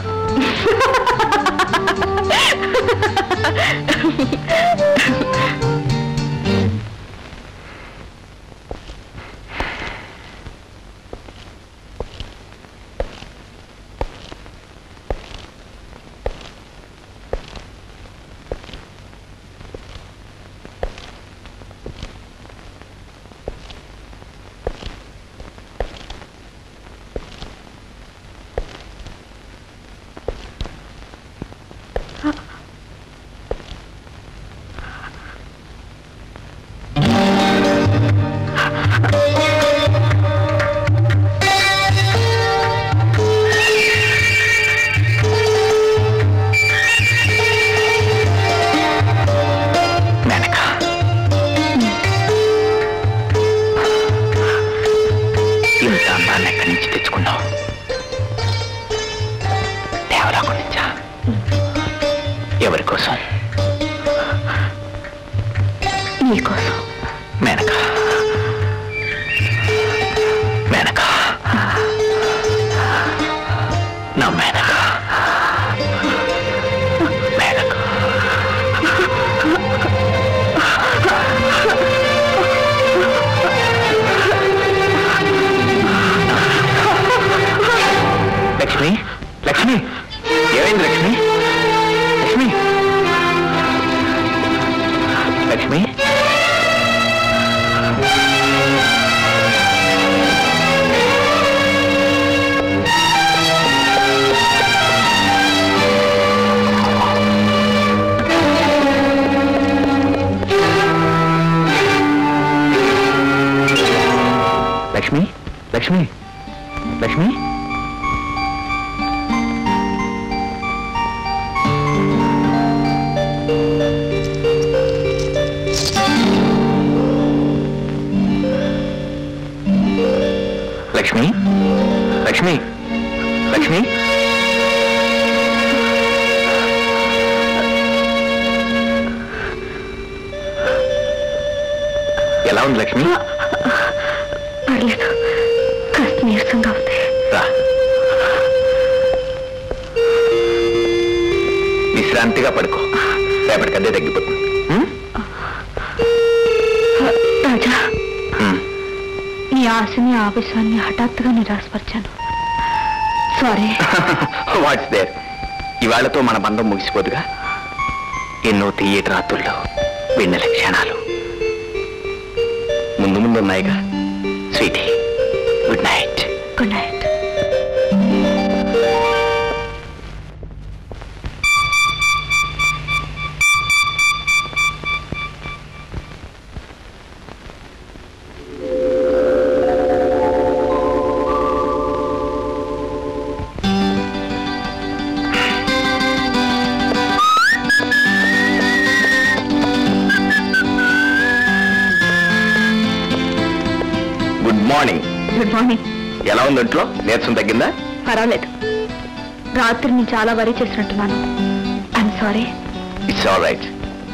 దేనికోసం నీకోసం మేనక మేనక నా మేనక మేనక లక్ష్మి లక్ష్మి ఏమైంది లక్ష్మి లక్ష్మి లక్ష్మి లక్ష్మి లక్ష్మి లక్ష్మి లక్ష్మి లక్ష్మి లక్ష్మి ఎలా ఉంది లక్ష్మి పర్లేదు కాస్త నీరసంగా ఉంది రా విశ్రాంతిగా పడుకో రేపటికద్దే తగ్గిపోతుంది ఉం? రాజా ఉం. నీ ఆశని ఆవేశాన్ని హఠాత్తుగా నిరాశపరిచాను సారీ వాట్స్ దేర్ ఇవాళతో మన బంధం ముగిసిపోదుగా ఎన్నో తీయటి రాత్రుల్లో వెన్నెల క్షణాలు ముందు ముందు ఉన్నాయిగా sweetie good night good night good morning good morning ఎలా ఉంది ఒంట్లో నీరసం తగ్గిందా పర్వాలేదు రాత్రి నేను చాలా వరీ చేసినట్టున్నాను I'm sorry it's all right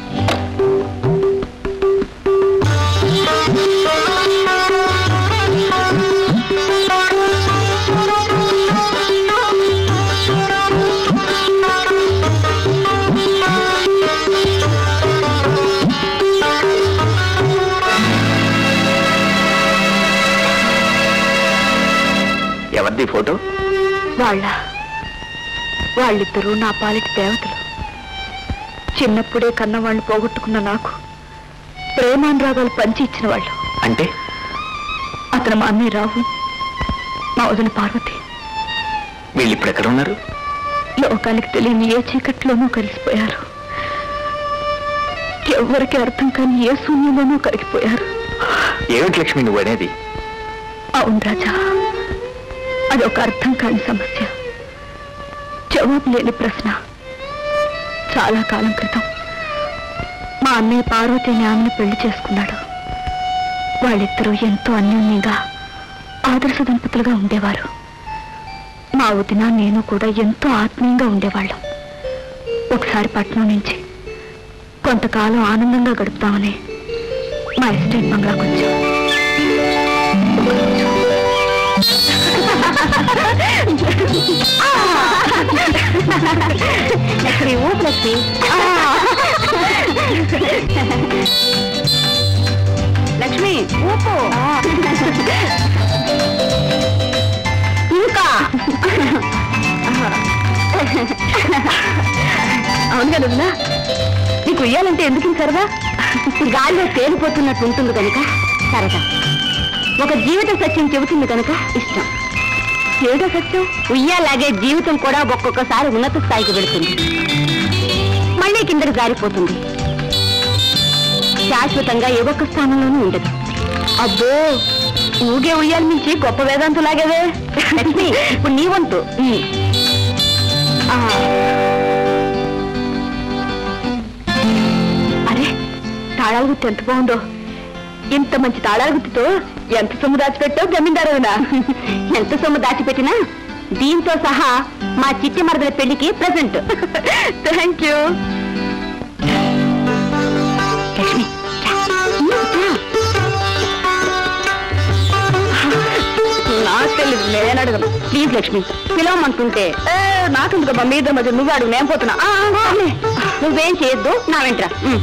ఎవరిది ఫోటో వాళ్ళ వాళ్ళిద్దరూ నా పాలిటి దేవతలు చిన్నప్పుడే కన్నవాళ్ళని పోగొట్టుకున్న నాకు ప్రేమానురాగాలు పంచి ఇచ్చిన వాళ్ళు అంటే అతను మా అన్నయ్య రావు మా వదిన పార్వతి వీళ్ళు ఇప్పుడు ఎక్కడ ఉన్నారు లోకానికి తెలియని ఏ చీకట్లోనూ కలిసిపోయారు ఎవరికి అర్థం కాని ఏ శూన్యంలోనూ కరిగిపోయారు ఏమిటి లక్ష్మి నువ్వు అనేది అవును రాజా అదొక అర్థం కాని సమస్య జవాబు లేని ప్రశ్న చాలా కాలం క్రితం మా అన్నయ్య పార్వతి అనే ఆమెను పెళ్లి చేసుకున్నాడు వాళ్ళిద్దరూ ఎంతో అన్యోన్యంగా ఆదర్శ దంపతులుగా ఉండేవారు మా వదిన నేను కూడా ఎంతో ఆత్మీయంగా ఉండేవాళ్ళం ఒకసారి పట్నం నుంచి కొంతకాలం ఆనందంగా గడుపుతామని మా ఎస్టేట్ బంగ్లాకు వచ్చాం లక్ష్మి ఊపు లక్ష్మి లక్ష్మి ఊపు ఇంకా అవును కదా నీకు ఉయ్యాలంటే ఎందుకు ఇంత సరదా గాలిలో తేలిపోతున్నట్టు ఉంటుంది కనుక సరదా ఒక జీవిత సత్యం చెబుతుంది కనుక ఇష్టం ఏదో సత్యం ఉయ్యాలాగే జీవితం కూడా ఒక్కొక్కసారి ఉన్నత స్థాయికి వెళుతుంది మళ్ళీ కిందకి జారిపోతుంది శాశ్వతంగా ఏ ఒక్క స్థానంలోనూ ఉండదు అబ్బో ఊగే ఉయ్యాల నుంచి గొప్ప వేదాంతం లాగేవే లక్ష్మి ఇప్పుడు నీ వంతు ఉమ్. ఆ. అరే తాళాల గుర్తు ఎంత బాగుందో ఇంత మంచి తాళాల గుర్తుతో ఎంత సొమ్ము దాచిపెట్టావు జమీందారునా ఎంత సొమ్ము దాచిపెట్టినా దీంతో సహా మా చిట్టి మరదల పెళ్లికి ప్రెసెంట్ థ్యాంక్ యూ తెలీదు నేను అడగను ప్లీజ్ లక్ష్మి పిలవమంటుంటే ఏ, నాకెందుకు మీద మధ్య నువ్వు అడుగు నేను పోతున్నా ఆ, ఆ, లే. నువ్వేం చేయొద్దు నా వెంట్రా ఉమ్.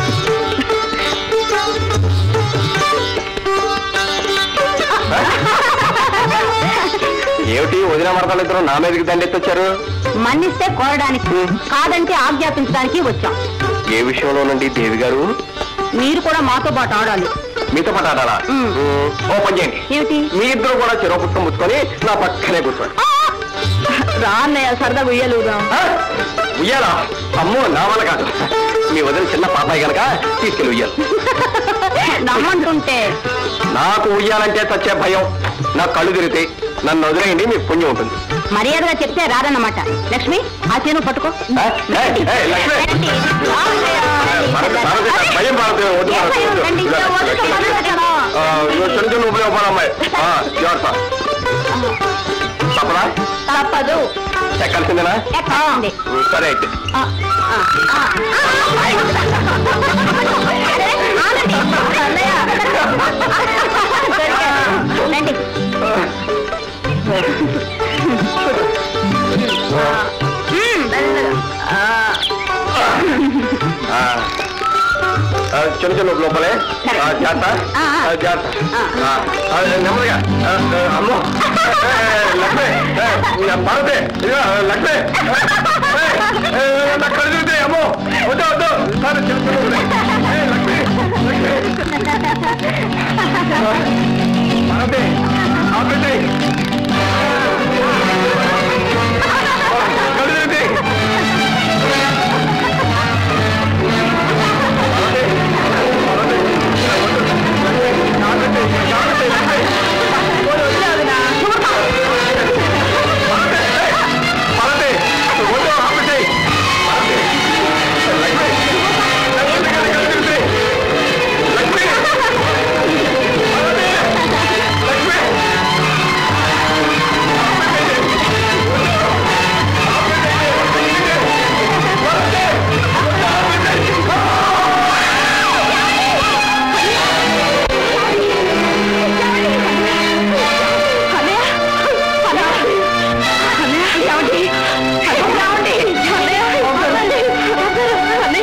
ఏమిటి వదిన మరదలు ఇద్దరు నా మీదకి దండెత్తొచ్చారు మన్నిస్తే కోరడానికి కాదంటే ఆజ్ఞాపించడానికి వచ్చాం ఏ విషయంలోనండి దేవి గారు మీరు కూడా మాతో పాటు ఆడాలి మీతో పాటు ఆడాలా మ్. మ్, ఓ పని చేయండి ఏమిటి మీ ఇద్దరు కూడా చెరో పుస్తకం పుచ్చుకొని నా పక్కనే కూర్చోండి రా అన్నయ్య సరదాగా ఉయ్యాలుగా ఆ? ఉయ్యాలా అమ్మో నా వల్ల కాదు మీ వదిన చిన్న పాపాయి గనక తీసుకెళ్ళి ఉయ్యాలి నమ్మంటుంటే నాకు ఉయ్యాలంటే చచ్చే భయం నా కళ్ళు తిరిగితే నన్ను వదిలేయండి మీకు పుణ్యం ఉంటుంది మర్యాదగా చెప్తే రారన్నమాట లక్ష్మి ఆ చేను పట్టుకో ఆ? ఏయ్, ఏయ్, లక్ష్మి. రండి. రా అన్నయ్య. భారతి, భారతి, నాకు భయం భారతి, వద్దు ఏ భారతి, భయం? వద్దు. రండి, ఇక్కడ వదిలితే పనులు పెట్టను. ఆ, ఇదిగో చిన్న చిన్న ఉపయోగపడ అమ్మాయి ఆ, జాగ్రత్త తప్పదా తప్పదు ఎక్కాల్సిందేనా ఎక్కండి ఉమ్, సరే అయితే ఆ, ఆ, ఆ. అరే, ఆగండి. అన్నయ్య. రండి మ్మ్, మెల్లగా. ఆ, ఆ. ఆ, చిన్న చిన్న లోపలే ఆ, జాగ్రత్త ఆ, ఆ. ఆ, జాగ్రత్త ఆ. ఆ, ఆ, నెమ్మదిగా ఆ, ఆ, అమ్మో ఏ, ఏ, లక్ష్మి ఏ, భారతి ఇదిగో, లక్ష్మి ఏ, ఏ, ఏ, నా కళ్ళు తిరుగుతాయి, అమ్మో వద్దు వద్దు సరే చిన్న చిన్న లోపలే. ఏ, లక్ష్మి లక్ష్మి భారతి ఆపేసి కళ్ళు తిరుగుతాయి అన్నయ్య. అన్నయ్య. అన్నయ్య, ఏమండి? ఏమండి? అన్నయ్య, వదలండి. అన్నయ్య.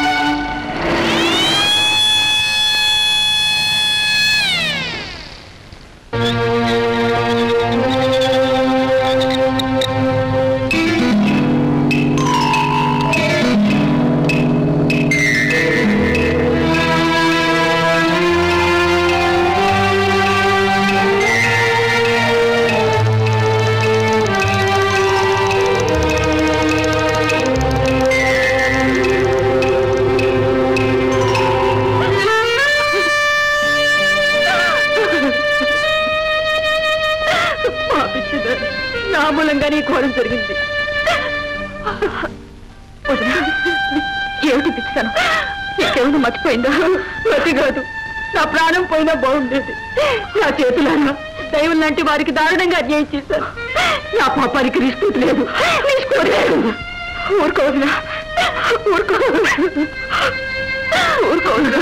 పాపించదని నా మూలంగా నీ ఘోరం జరిగింది వదినా, ఏమిటి పిచ్చాను నీకేమైనా మర్చిపోయిందా మతి కాదు నా ప్రాణం పోయినా బాగుండేది నా చేతులారా దైవం లాంటి వారికి దారుణంగా అన్యాయం చేశాను నా పాపానికి నిష్కృతి లేదు నిష్కృతి లేదు ఊరుకోదునా ఊరుకో ఊరుకోదునా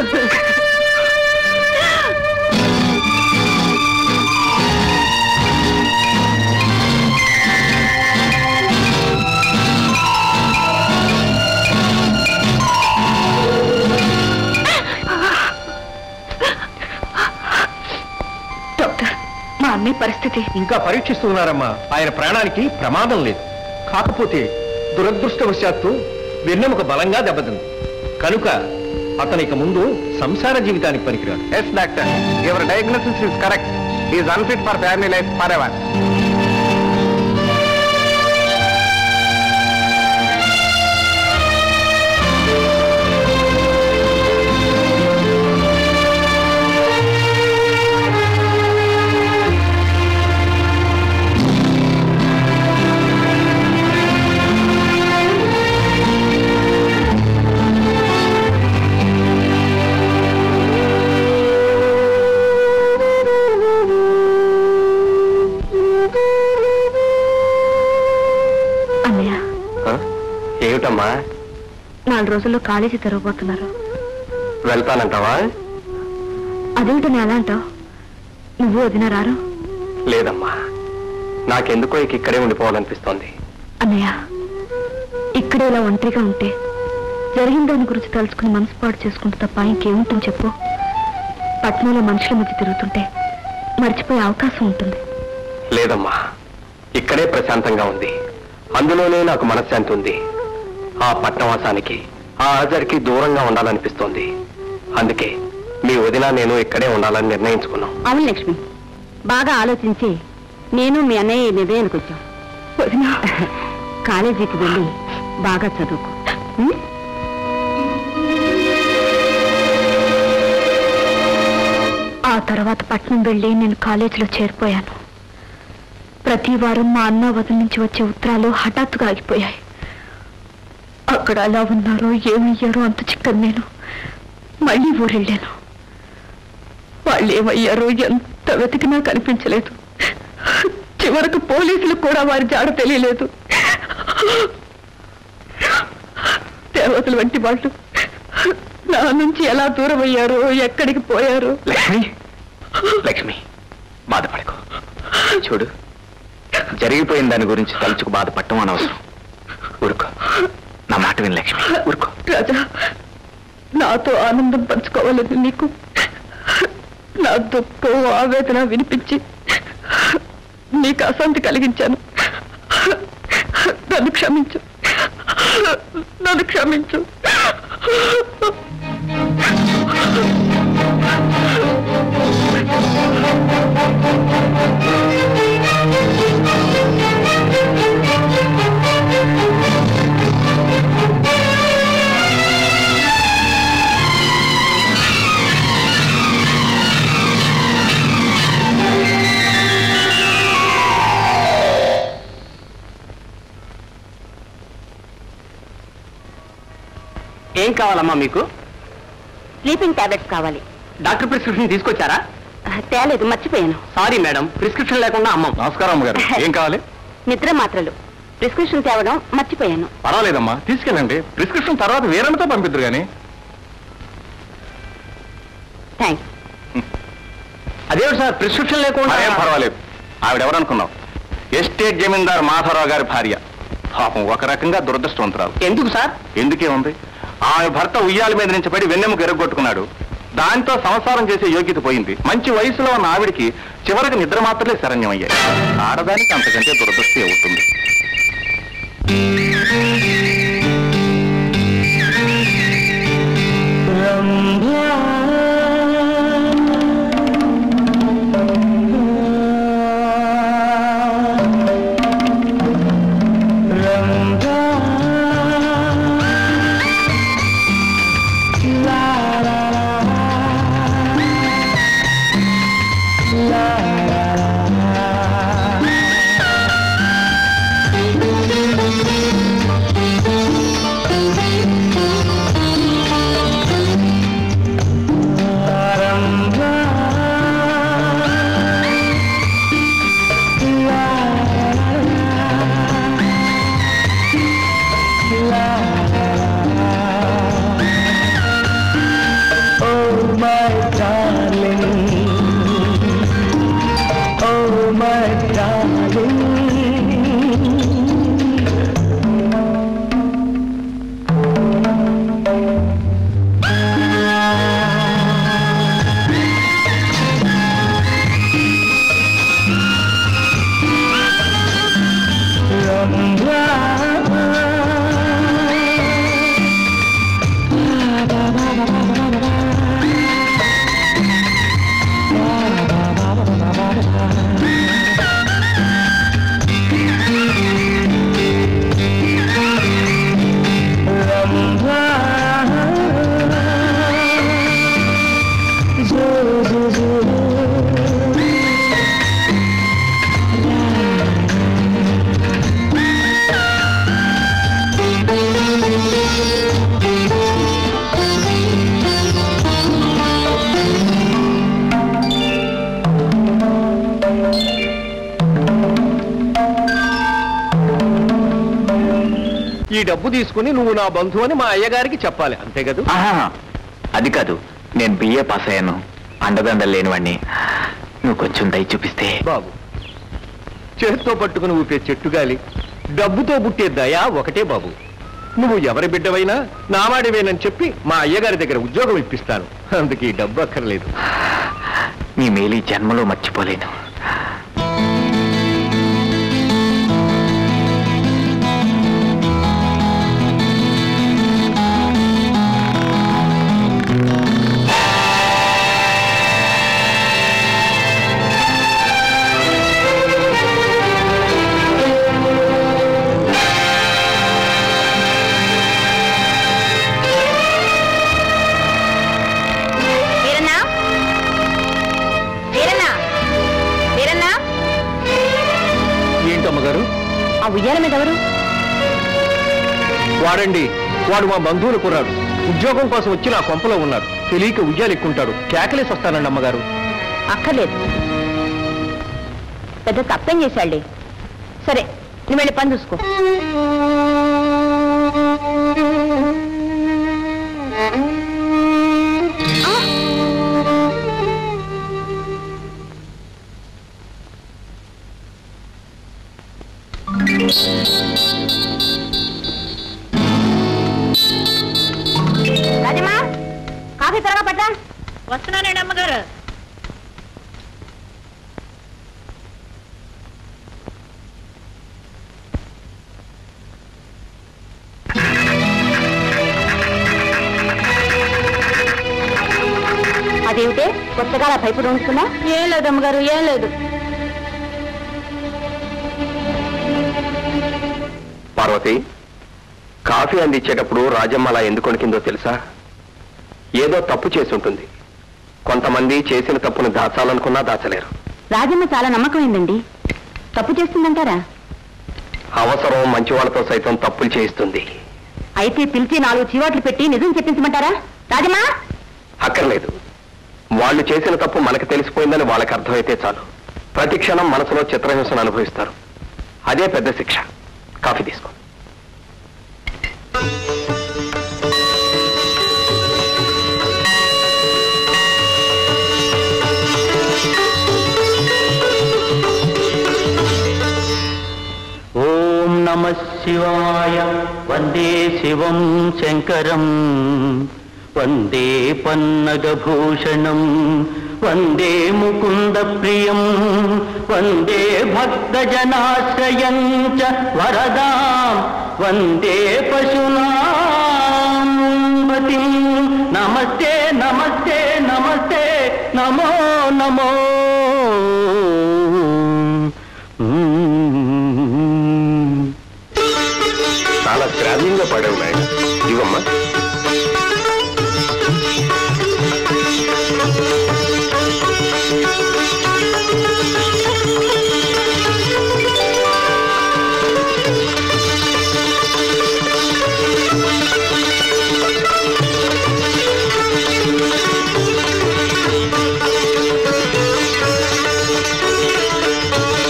డాక్టర్ మా అన్నయ్య పరిస్థితి ఇంకా పరీక్షిస్తున్నారమ్మా ఆయన ప్రాణానికి ప్రమాదం లేదు కాకపోతే దురదృష్టవశాత్తు వెన్నెముక బలంగా దెబ్బతింది కనుక అతనికి ముందు సంసార జీవితానికి పనికిరాడు yes doctor your diagnosis is correct is unfit for family life forever అన్నయ్య ఏమిటమ్మా నాలుగు రోజుల్లో కాలేజీ తెరవబోతున్నారు వెళ్తానంటావా అదేమిటని ఎలా అంటావు నువ్వు వదిన రారు లేదమ్మా నాకెందుకో ఇక ఇక్కడే ఉండిపోవాలనిపిస్తోంది అన్నయ్య ఇక్కడే ఇలా ఒంటరిగా ఉంటే జరిగిన దాని గురించి తలుచుకుని మనసు పాడు చేసుకుంటూ తప్ప ఇంకేముంటుంది చెప్పు పట్నంలో మనుషుల మధ్య తిరుగుతుంటే మర్చిపోయే అవకాశం ఉంటుంది లేదమ్మా ఇక్కడే ప్రశాంతంగా ఉంది అందులోనే నాకు మనశ్శాంతి ఉంది ఆ పట్నవాసానికి ఆ ఆజరికి దూరంగా ఉండాలనిపిస్తోంది అందుకే మీ వదిన నేను ఇక్కడే ఉండాలని నిర్ణయించుకున్నాం అవును లక్ష్మి బాగా ఆలోచించి నేను మీ అన్నయ్య ఈ నిర్ణయానికి వచ్చాం కాలేజీకి వెళ్ళి బాగా చదువుకో ఉం? ఆ తర్వాత పట్నం వెళ్ళి నేను కాలేజీలో చేరిపోయాను ప్రతి వారం మా అన్న వదిన నుంచి వచ్చే ఉత్తరాలు హఠాత్తుగా ఆగిపోయాయి అక్కడ అలా ఉన్నారో ఏమయ్యారో అంత చిక్కని నేను మళ్ళీ ఊరెళ్ళాను వాళ్ళు ఏమయ్యారో ఎంత వెతికినా కనిపించలేదు చివరకు పోలీసులు కూడా వారి జాడ తెలియలేదు దేవతలు వంటి వాళ్ళు నా నుంచి ఎలా దూరం అయ్యారో ఎక్కడికి పోయారో లక్ష్మి లక్ష్మి బాధపడకు చూడు జరిగిపోయిన దాని గురించి తలుచుకు బాధపడటం అనవసరం ఊరుకో నా మాట విని లక్ష్మి ఊరుకో రాజా నాతో ఆనందం పంచుకోవాలని నీకు నా దుఃఖం ఆవేదన వినిపించి నీకు అశాంతి కలిగించాను నన్ను క్షమించు నన్ను క్షమించు ఏం కావాలమ్మా మీకు స్లీపింగ్ టాబ్లెట్స్ కావాలి డాక్టర్ ప్రిస్క్రిప్షన్ తీసుకొచ్చారా తేలేదు మర్చిపోయాను సారీ మేడం ప్రిస్క్రిప్షన్ లేకుండా అమ్మం నమస్కారం అమ్మగారు ఏం కావాలి నిద్ర మాత్రలు ప్రిస్క్రిప్షన్ తేవడం మర్చిపోయాను పర్వాలేదమ్మా తీసుకెళ్ళండి ప్రిస్క్రిప్షన్ తర్వాత వేరేమితో పంపిద్దరు కానీ థ్యాంక్స్ అదేమిటి సార్ ప్రిస్క్రిప్షన్ లేకుండా ఏం పర్వాలేదు ఆవిడెవరనుకున్నావు ఎస్టేట్ జమీందార్ మాధవరావు గారి భార్య పాపం ఒక రకంగా దురదృష్టవంతురాలు ఎందుకు సార్ ఎందుకే ఉంది ఆమె భర్త ఉయ్యాల మీద నుంచి పడి వెన్నెముక ఎరగొట్టుకున్నాడు దాంతో సంసారం చేసే యోగ్యత పోయింది మంచి వయసులో ఉన్న ఆవిడికి చివరికి నిద్ర మాత్రమే శరణ్యం అయ్యాయి ఆడదానికి అంతకంటే దురదృష్టి అవుతుంది ఈ డబ్బు తీసుకుని నువ్వు నా బంధువు అని మా అయ్యగారికి చెప్పాలి అంతే కదా ఆహా, అది కాదు నేను బిఏ పాస్ అయ్యాను అండదండలు లేనివాడిని నువ్వు కొంచెం దయ చూపిస్తే బాబు చేత్తో పట్టుకుని ఊపే చెట్టుగాలి డబ్బుతో పుట్టే దయ ఒకటే బాబు నువ్వు ఎవరి బిడ్డవైనా నావాడివేనని చెప్పి మా అయ్యగారి దగ్గర ఉద్యోగం ఇప్పిస్తాను అందుకే ఈ డబ్బు అక్కర్లేదు నీ మేలు ఈ జన్మలో మర్చిపోలేను వీరన్నా వీరన్నా వీరన్నా ఏంటమ్మగారు ఆ ఉయ్యాల మీద ఎవరు వాడండి వాడు మా బంధువులు కుర్రాడు ఉద్యోగం కోసం వచ్చి నా కొంపలో ఉన్నాడు తెలియక ఉయ్యాలు ఎక్కుంటాడు కేకలేసి వస్తానండి అమ్మగారు అక్కర్లేదు పెద్ద తప్పేం చేశాళ్ళే సరే నువ్వు వెళ్ళి పని చూసుకో ఆ! రాజమ్మా కాఫీ త్వరగా పట్టా వస్తున్నానండి అమ్మగారు అదేమిటే కొత్తగా అలా పైపు ఉంచుకున్నా ఏం లేదు అమ్మగారు ఏం లేదు పార్వతి కాఫీ అందించేటప్పుడు రాజమ్మ అలా ఎందుకు వణికిందో తెలుసా ఏదో తప్పు చేసి ఉంటుంది కొంతమంది చేసిన తప్పును దాచాలనుకున్నా దాచలేరు రాజమ్మ చాలా నమ్మకమైందండి తప్పు చేస్తుందంటారా అవసరం మంచి వాళ్ళతో సైతం తప్పులు చేయిస్తుంది అయితే పిలిచి నాలుగు చివాట్లు పెట్టి నిజం చెప్పించమంటారా రాజమ్మా అక్కర్లేదు వాళ్ళు చేసిన తప్పు మనకు తెలిసిపోయిందని వాళ్ళకి అర్థమైతే చాలు ప్రతి క్షణం మనసులో చిత్రహింసను అనుభవిస్తారు అదే పెద్ద శిక్ష కాఫీ తీసుకో ఓం నమ శివాయ వందే శివం శంకరం వందే పన్నగభూషణం వందే ముకుంద ప్రియం వందే భక్తజనాశ్రయం చ వరదాం వందే పశునాం పతిం నమస్తే నమస్తే నమస్తే నమో నమో చాలా శ్రావ్యంగా పాడావు నాయన ఇవమ్మా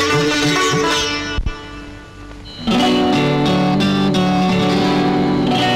ఆ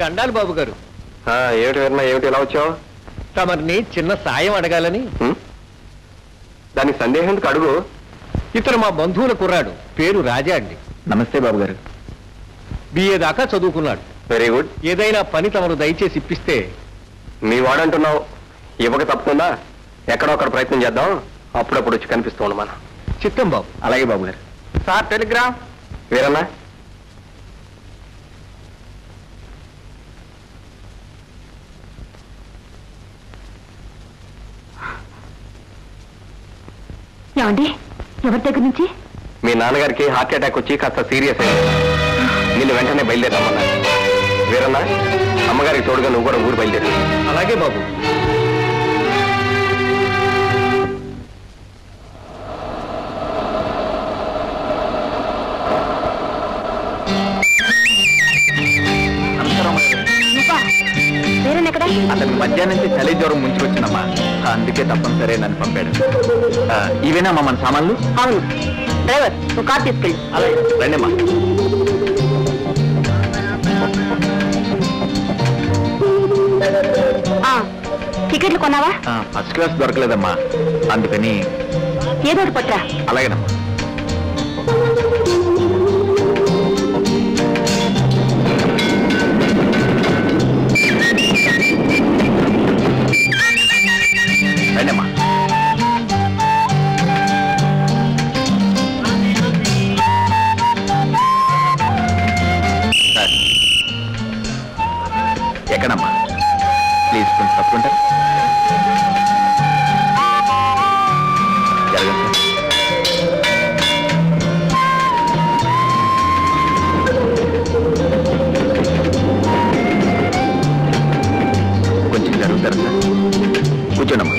దండాలు బాబు గారు ఏమిటి విన్నా ఏమిటి ఎలా వచ్చావు తమరిని చిన్న సాయం అడగాలని హ్మ్? దానికి సందేహం ఎందుకు అడుగు ఇతను మా బంధువుల కుర్రాడు పేరు రాజా అండి నమస్తే బాబు గారు బిఏ దాకా చదువుకున్నాడు వెరీ గుడ్ ఏదైనా పని తమరు దయచేసి ఇప్పిస్తే మీ వాడంటున్నావు ఇవ్వక తప్పుతుందా ఎక్కడో అక్కడ ప్రయత్నం చేద్దాం అప్పుడప్పుడు వచ్చి కనిపిస్తూ ఉండు మనం చిత్తం బాబు అలాగే బాబు గారు సార్ టెలిగ్రామ్ వీరన్నా ఏమండి ఎవరి దగ్గర నుంచి మీ నాన్నగారికి హార్ట్ అటాక్ వచ్చి కాస్త సీరియస్ అయింది నిన్ను వెంటనే బయలుదేరమ్మన్నా వీరన్నా అమ్మగారికి తోడుగా నువ్వు కూడా ఊరు బయలుదేరు అలాగే బాబు నువ్వా వేరేనెక్కడ అతనికి మధ్యాహ్నం నుంచి చలి జ్వరం ముంచుకొచ్చిందమ్మా అందుకే తప్పనిసరే నన్ను పంపాడు ఆ, ఇవేనమ్మా మన సామాన్లు అవును డ్రైవర్ నువ్వు కార్ తీసుకెళ్ళి అలాగే రండమ్మా ఆ, టికెట్లు కొన్నావా ఆ, ఫస్ట్ క్లాస్ దొరకలేదమ్మా అందుకని ఏదో ఒకటి పట్టరా అలాగేనమ్మా రండమ్మా సార్. ఎక్కడమ్మా ప్లీజ్ కొంచెం తప్పుకుంటారు జరగదు సార్ కొంచెం జరుగుతారు సార్ కూర్చోండమ్మా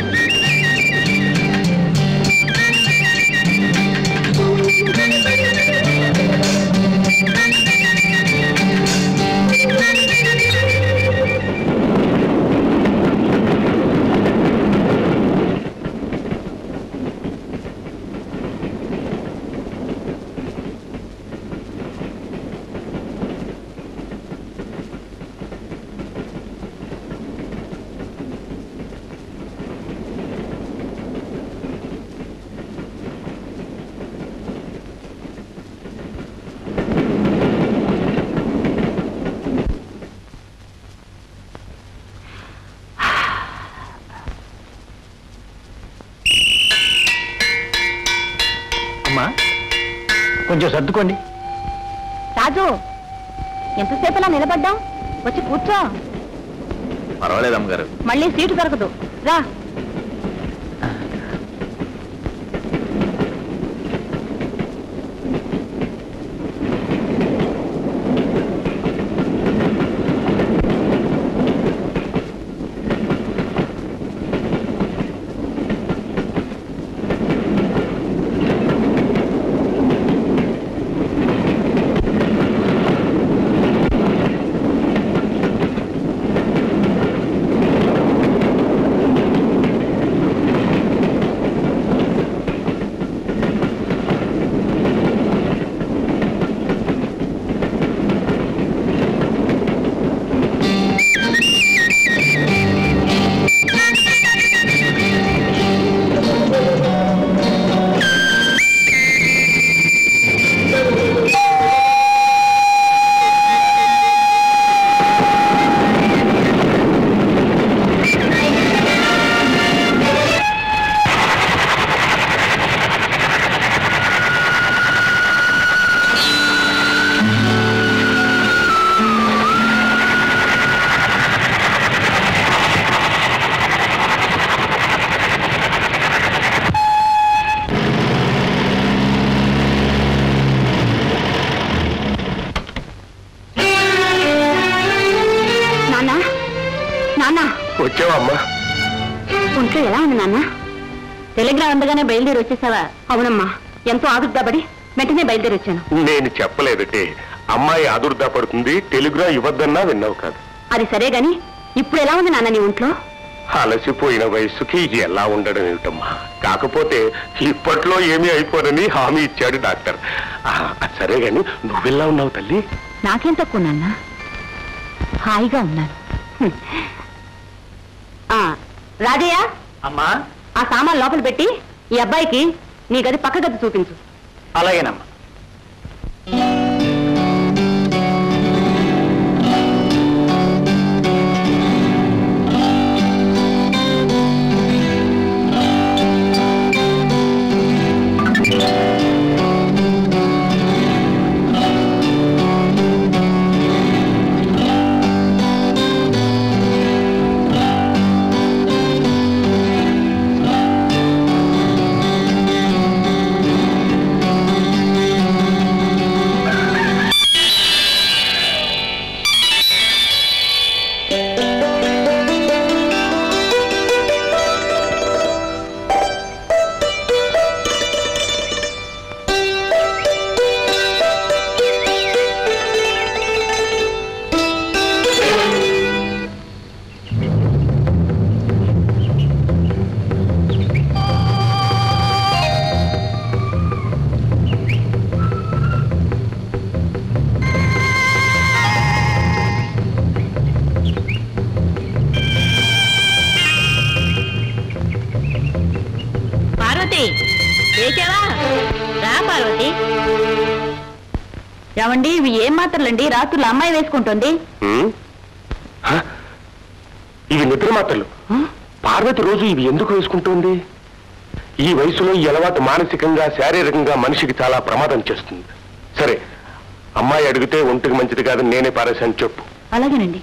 అమ్మా కొంచెం సర్దుకోండి రాజు ఎంతసేపు అలా నిలబడ్డాం వచ్చి కూర్చో పర్వాలేదు అమ్మగారు మళ్ళీ సీటు దొరకదు రా నాన్న నాన్న వచ్చావా అమ్మా ఒంట్లో ఎలా ఉంది నాన్న టెలిగ్రామ్ అందగానే బయలుదేరి వచ్చేసావా అవునమ్మా ఎంతో ఆదుర్దాపడి వెంటనే బయలుదేరి వచ్చాను నేను చెప్పలేదటే అమ్మాయి ఆదుర్దా పడుతుంది టెలిగ్రా ఇవ్వద్దన్నా విన్నావు కాదు అది సరే గాని ఇప్పుడు ఎలా ఉంది నాన్న నీ ఒంట్లో అలసిపోయిన వయసుకి ఎలా ఉండడం ఏమిటమ్మా కాకపోతే ఇప్పట్లో ఏమీ అయిపోనని హామీ ఇచ్చాడు డాక్టర్ ఆ, సరే గాని నువ్వెలా ఉన్నావు తల్లి నాకేం తక్కువ నాన్న హాయిగా ఉన్నాను హ్మ్. ఆ, రాజయ్య అమ్మా ఆ సామాన్ లోపల పెట్టి ఈ అబ్బాయికి నీ గది పక్క గది చూపించు అలాగేనమ్మా పార్వతి లేచావా రా పార్వతి ఏమండి ఇవి ఏం మాత్రలండి రాత్రులు అమ్మాయి వేసుకుంటుంది ఇవి నిద్ర మాత్రలు పార్వతి రోజు ఇవి ఎందుకు వేసుకుంటోంది ఈ వయసులో ఈ అలవాటు మానసికంగా శారీరకంగా మనిషికి చాలా ప్రమాదం చేస్తుంది సరే అమ్మాయి అడిగితే ఒంటికి మంచిది కాదని నేనే పారేశాను చెప్పు అలాగేనండి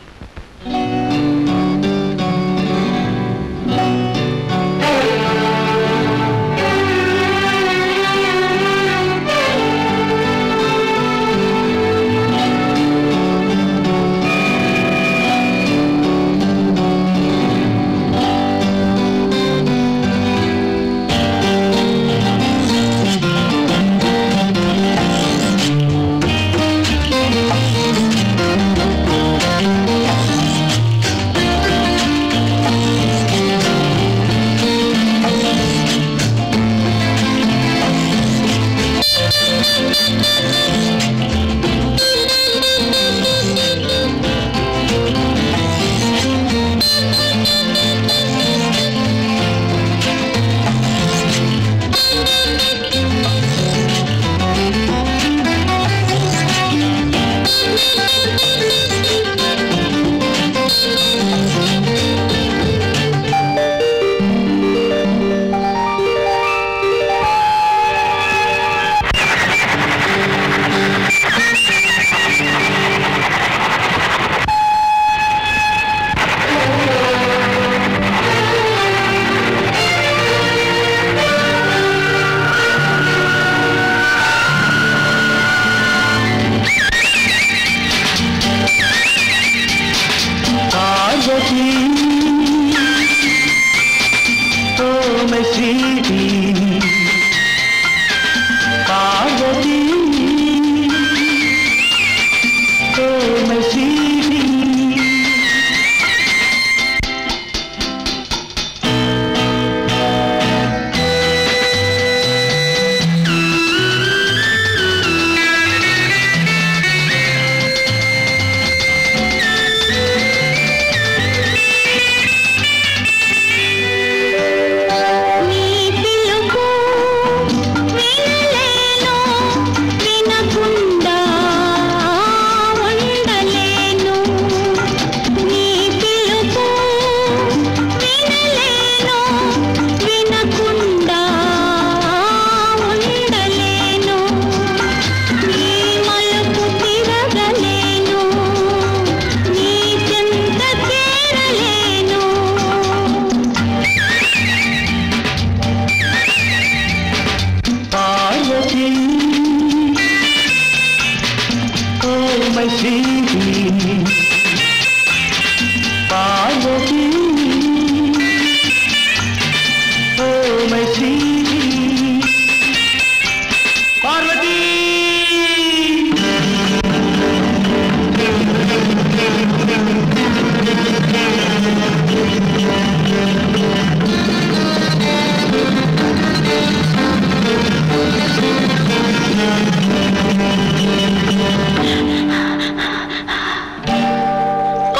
पार्वती तो मैं सीधी पार्वती तो मैं सीधी నీ పిలుపు వినలేను వినకుండా ఉండలేను నీ పిలుపు వినలేను వినకుండా ఉండలేను నీ మలుపు తిరగలేను నీ చెంత చేరలేను पार्वती ओ मैं सीधी पार्वती ओ मैं सीधी पार्वती ఓ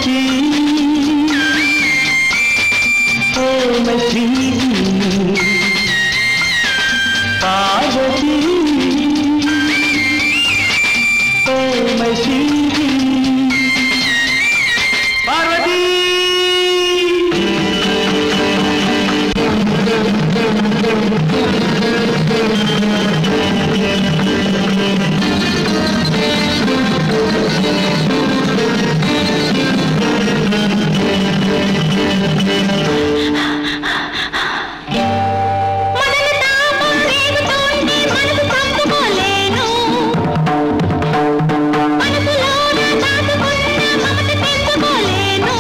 Parvati oh my Parvati oh my Parvati మనల తాపం రేగుతోంది మనసు పంపుకోలేను మనసులోన దాచుకున్న మమత తెంచుకోలేను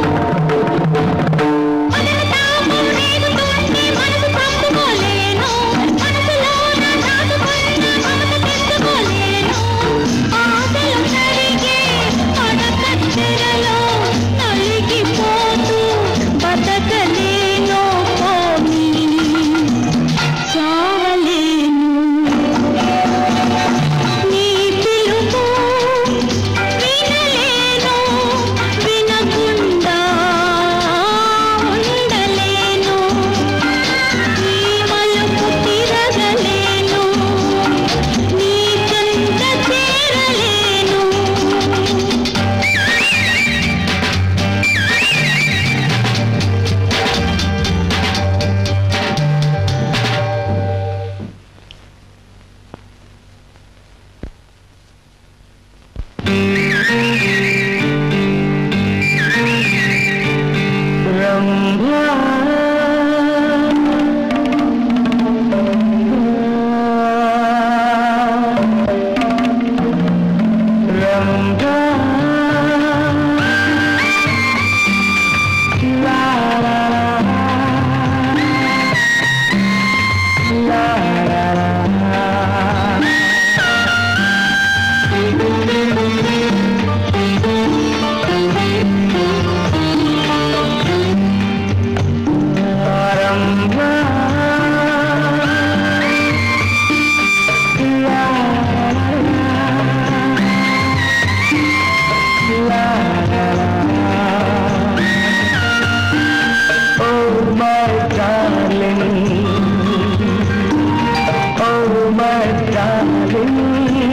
మనల తాపం రేగుతోంది మనసు పంపుకోలేను మనసులోన దాచుకున్న మమత తెంచుకోలేను ఆశలు నరిగే పడకత్తెరలో నలిగిపోతూ బతకలేను పోనీ చావలేను నీ పిలుపు వినలేను వినకుండా ఉండలేను నీ మలుపు తిరగలేను నీ చెంత చేరలేను Oh my darling, oh my darling.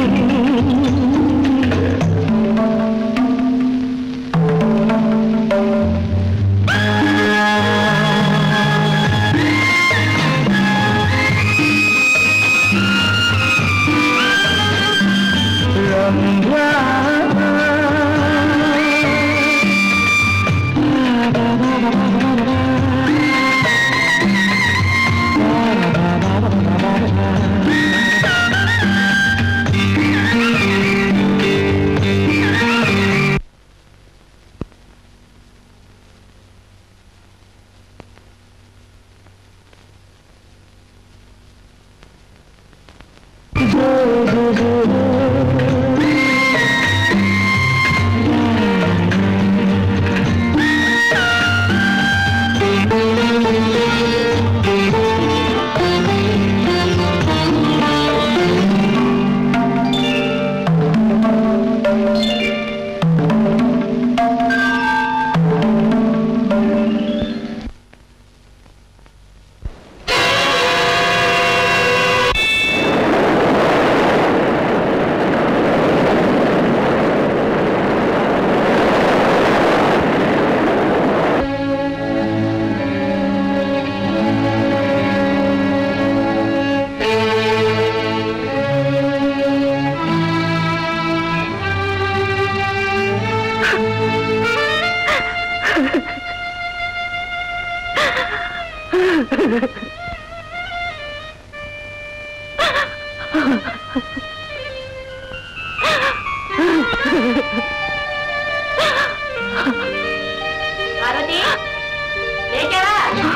Parvati లేచావా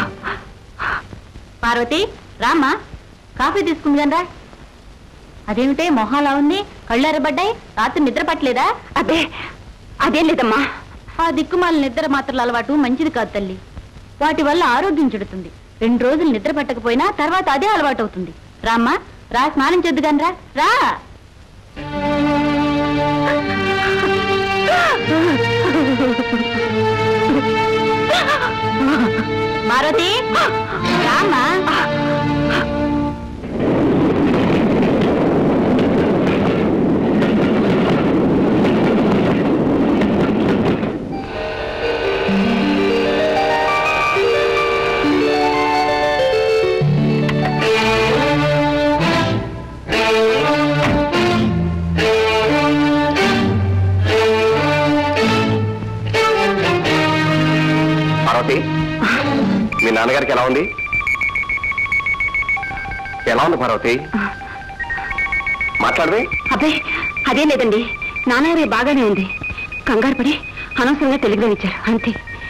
Parvati రామ్మా కాఫీ తీసుకుంది రా అదేమిటే మొహాలా ఉంది కళ్ళు ఎర్రబడ్డాయి రాత్రి నిద్ర పట్టలేదా అదే అదేం లేదమ్మా ఆ దిక్కుమాల నిద్ర మాత్రలు అలవాటు మంచిది కాదు తల్లి వాటి వల్ల ఆరోగ్యం చెడుతుంది రెండు రోజులు నిద్ర పట్టకపోయినా తర్వాత అదే అలవాటు అవుతుంది రామ్మా రా స్నానం చేద్దుగాని రా రా రామా పార్వతి మీ నాన్నగారికి ఎలా ఉంది ఎలా ఉంది పార్వతి మాట్లాడవే అబ్బే అదేం లేదండి నాన్నగారి బాగానే ఉంది కంగారు పడి అనవసరంగా టెలిగ్రామ్ ఇచ్చారు అంతే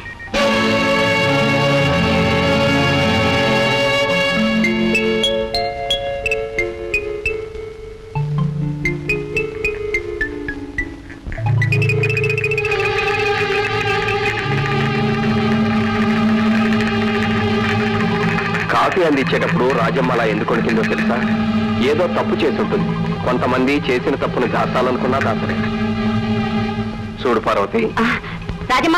కాఫీ అందించేటప్పుడు రాజమ్మ అలా ఎందుకు కొనికిందో తెలుసా ఏదో తప్పు చేసి ఉంటుంది కొంతమంది చేసిన తప్పును దాచాలనుకున్నా దాచలే చూడు పార్వతి ఆ, రాజమ్మా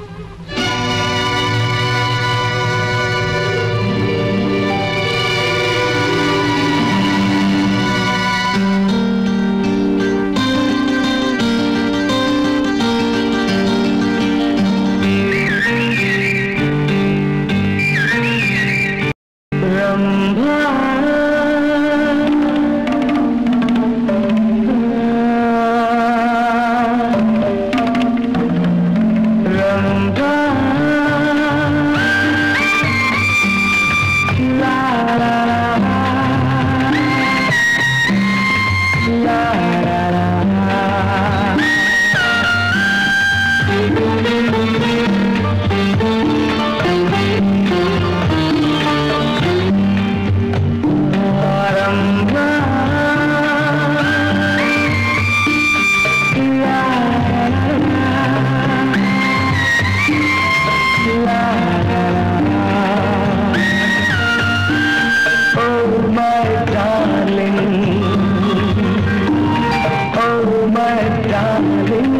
Oh my darling, oh my darling.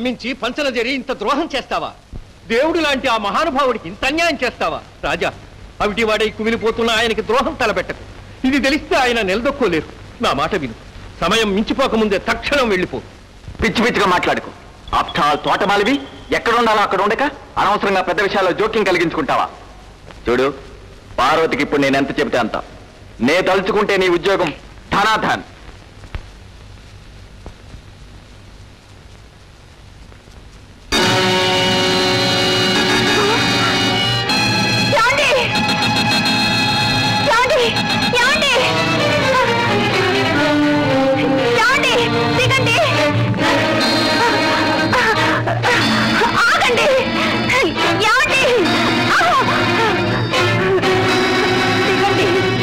ప్రేమించి పంచన జరి ఇంత ద్రోహం చేస్తావా దేవుడు లాంటి ఆ మహానుభావుడికి ఇంత అన్యాయం చేస్తావా రాజా అవిటి వాడై కుమిలిపోతున్న ఆయనకి ద్రోహం తలపెట్టకు ఇది తెలిస్తే ఆయన నిలదొక్కోలేరు నా మాట విను సమయం మించిపోకముందే తక్షణం వెళ్ళిపో పిచ్చి పిచ్చిగా మాట్లాడుకో ఆఫ్టాల్ తోటమాలివి ఎక్కడ ఉండాలో అక్కడ ఉండక అనవసరంగా పెద్ద విషయాల్లో జోక్యం కలిగించుకుంటావా చూడు పార్వతికి ఇప్పుడు నేను ఎంత చెబితే అంత నే తలుచుకుంటే నీ ఉద్యోగం ధనాధన్ ఏమండి? ఏమండి? ఏమండి? ఏమండి? దిగండి. ఆగండి. ఏమండి? దిగండి.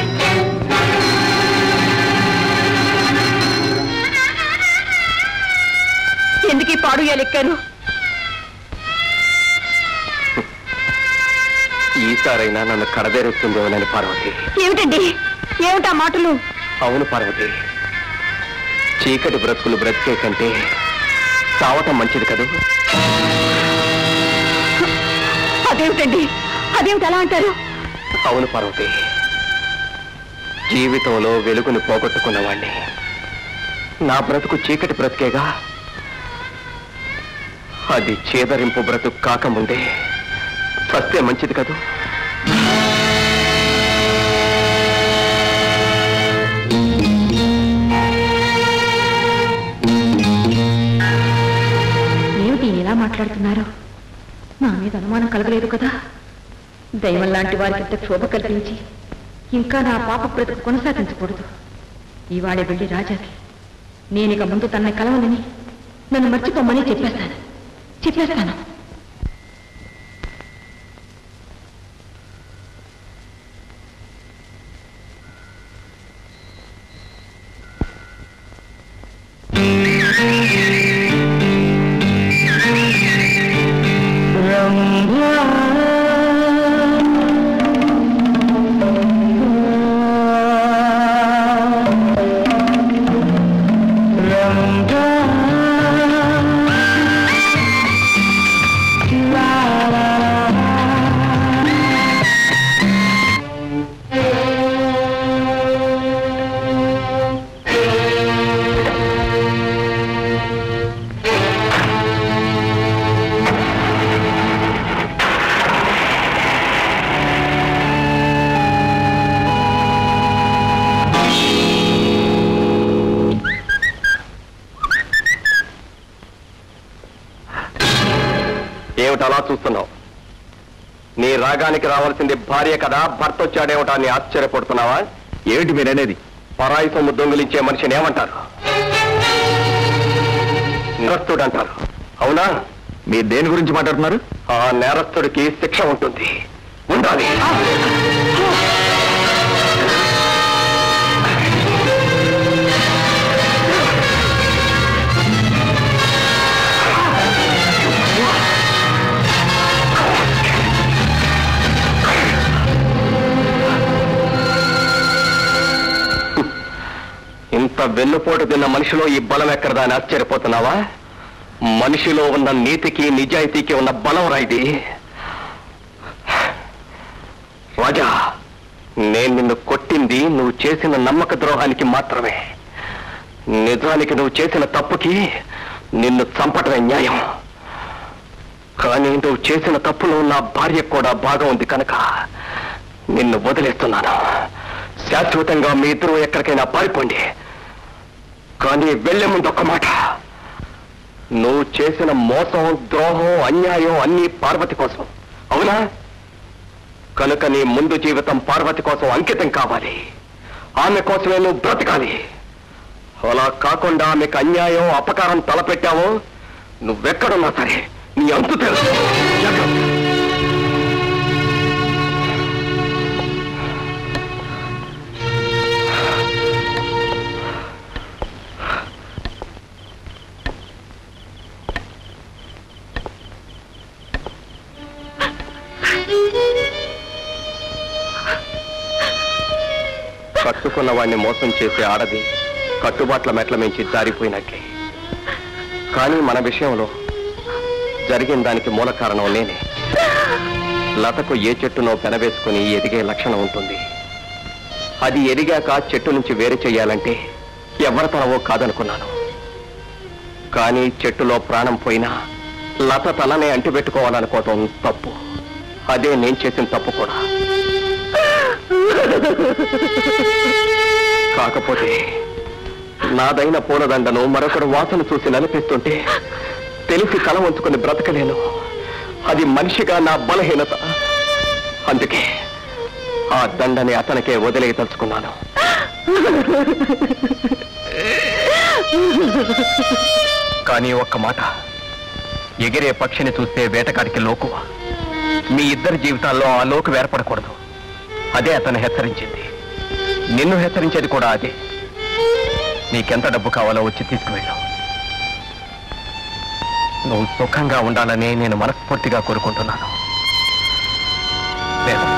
ఎందుకు ఈ పాడు ఎక్కాను ఈసారైనా నన్ను కడదేరుస్తుందేమోనని పార్వతి ఏమిటండి ఏమిటా మాటలు అవును పార్వతి చీకటి బ్రతుకులు బ్రతికే కంటే చావటం మంచిది కదూ అదేమిటండి అదేమిటి అలా అంటారు అవును పార్వతి జీవితంలో వెలుగుని పోగొట్టుకున్నవాణ్ణి నా బ్రతుకు చీకటి బ్రతికేగా అది చేదరింపు బ్రతుకు కాకముందే చస్తే మంచిది కదూ ఏమిటి ఎలా మాట్లాడుతున్నారు నా మీద అనుమానం కలగలేదు కదా దైవం లాంటి వారికి క్షోభ కల్పించి ఇంకా నా పాప బ్రతుకు కొనసాగించకూడదు ఇవాళే వెళ్ళి రాజాకి నేనిక ముందు తనని కలవనని నన్ను మర్చిపోమని చెప్పేస్తాను చెప్పేస్తాను ఏమిటి అలా చూస్తున్నావు నీ రాగానికి రావాల్సింది భార్య కదా భర్త వచ్చాడేమిటా అని ఆశ్చర్యపడుతున్నావా ఏమిటి మీరనేది పరాయి సొమ్ము దొంగిలించే మనిషిని ఏమంటారు నేరస్తుడు అంటారు అవునా మీరు దేని గురించి మాట్లాడుతున్నారు ఆ నేరస్తుడికి శిక్ష ఉంటుంది ఉండాలి ఇంత వెన్నుపోటు తిన్న మనిషిలో ఈ బలం ఎక్కడదా అని ఆశ్చర్యపోతున్నావా మనిషిలో ఉన్న నీతికి నిజాయితీకి ఉన్న బలం రా ఇది రాజా నేను నిన్ను కొట్టింది నువ్వు చేసిన నమ్మక ద్రోహానికి మాత్రమే నిజానికి నువ్వు చేసిన తప్పుకి నిన్ను చంపటమే న్యాయం కానీ నువ్వు చేసిన తప్పులో నా భార్య కూడా భాగం ఉంది కనుక నిన్ను వదిలేస్తున్నాను శాశ్వతంగా మీ ఇద్దరు ఎక్కడికైనా పారిపోండి కానీ వెళ్లే ముందు ఒక్క మాట నువ్వు చేసిన మోసం ద్రోహం అన్యాయం అన్ని పార్వతి కోసం అవునా కనుక నీ ముందు జీవితం పార్వతి కోసం అంకితం కావాలి ఆమె కోసమే నువ్వు బ్రతకాలి అలా కాకుండా ఆమెకు అన్యాయం అపకారం తలపెట్టావో నువ్వెక్కడున్నా సరే నీ అంతు తెలుసు జాగ్రత్త. కట్టుకున్న వాడిని మోసం చేసే ఆడది కట్టుబాట్ల మెట్ల మించి జారిపోయినట్లే కానీ మన విషయంలో జరిగిన దానికి మూల కారణం నేనే లతకు ఏ చెట్టునో పెనవేసుకుని ఎదిగే లక్షణం ఉంటుంది అది ఎదిగాక చెట్టు నుంచి వేరు చేయాలంటే ఎవరి తలవో కాదనుకున్నాను కానీ చెట్టులో ప్రాణం పోయినా లత తలనే అంటిపెట్టుకోవాలనుకోవటం తప్పు అదే నేను చేసిన తప్పు కూడా కాకపోతే నాదైన పూలదండను మరొకడు వాసన చూసి నలిపిస్తుంటే తెలిసి తల వంచుకుని బ్రతకలేను అది మనిషిగా నా బలహీనత అందుకే ఆ దండని అతనికే వదిలేయదలుచుకున్నాను కానీ ఒక్క మాట ఎగిరే పక్షిని చూస్తే వేటగాడికి లోకువ మీ ఇద్దరి జీవితాల్లో ఆ లోకు ఏర్పడకూడదు అదే అతను హెచ్చరించింది నిన్ను హెచ్చరించేది కూడా అదే నీకెంత డబ్బు కావాలో వచ్చి తీసుకువెళ్ళు నువ్వు సుఖంగా ఉండాలని నేను మనస్ఫూర్తిగా కోరుకుంటున్నాను వేదమ్మ.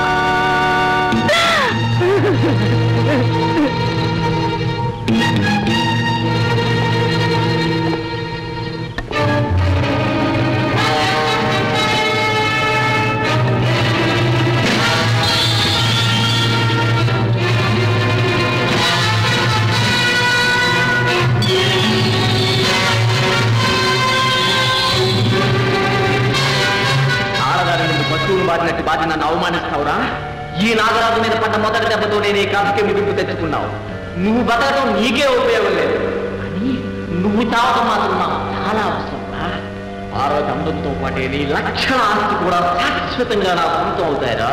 ఆడదాని ముందు పశువులు బాధినట్టు బాధ నన్ను అవమానిస్తావురా ఈ నాగరాజు మీద పడ్డ మొదటి దెబ్బతో నేను ఈ కాఫీకి ముగింపు తెచ్చుకున్నావు నువ్వు బతకడం నీకే ఉపయోగం లేదు కానీ నువ్వు చావడం మాత్రం నాకు చాలా అవసరం రా. ఆ రోజు అందంతో పాటే నీ లక్షణ ఆస్తి కూడా శాశ్వతంగా నా సొంతం అవుతాయిరా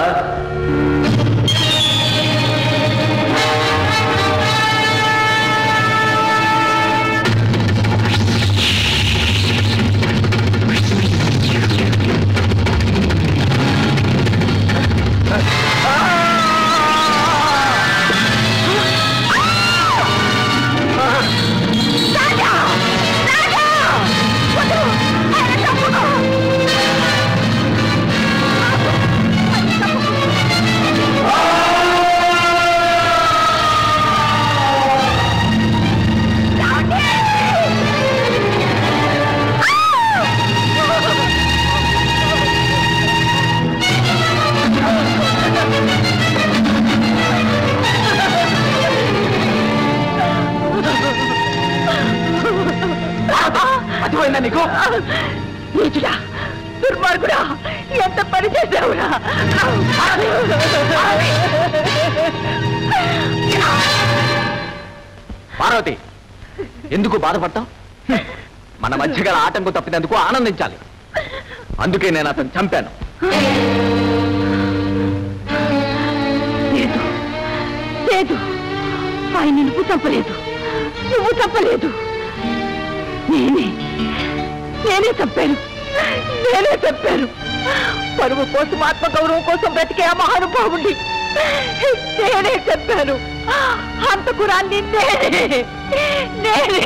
అర్థమైందా నీకు నీచుడా దుర్మార్గుడా ఎంత పని చేశావురా పార్వతి ఎందుకు బాధపడతావు మన మధ్య గల ఆటంకం తప్పినందుకు ఆనందించాలి అందుకే నేను అతను చంపాను లేదు లేదు ఆయన నువ్వు చంపలేదు నువ్వు చంపలేదు నేనే నేనే చంపాను నేనే చంపాను పరువు కోసం ఆత్మగౌరవం కోసం బ్రతికే ఆ మహానుభావుండి నేనే చెప్పాను హంతకురాన్ని నేనే నేనే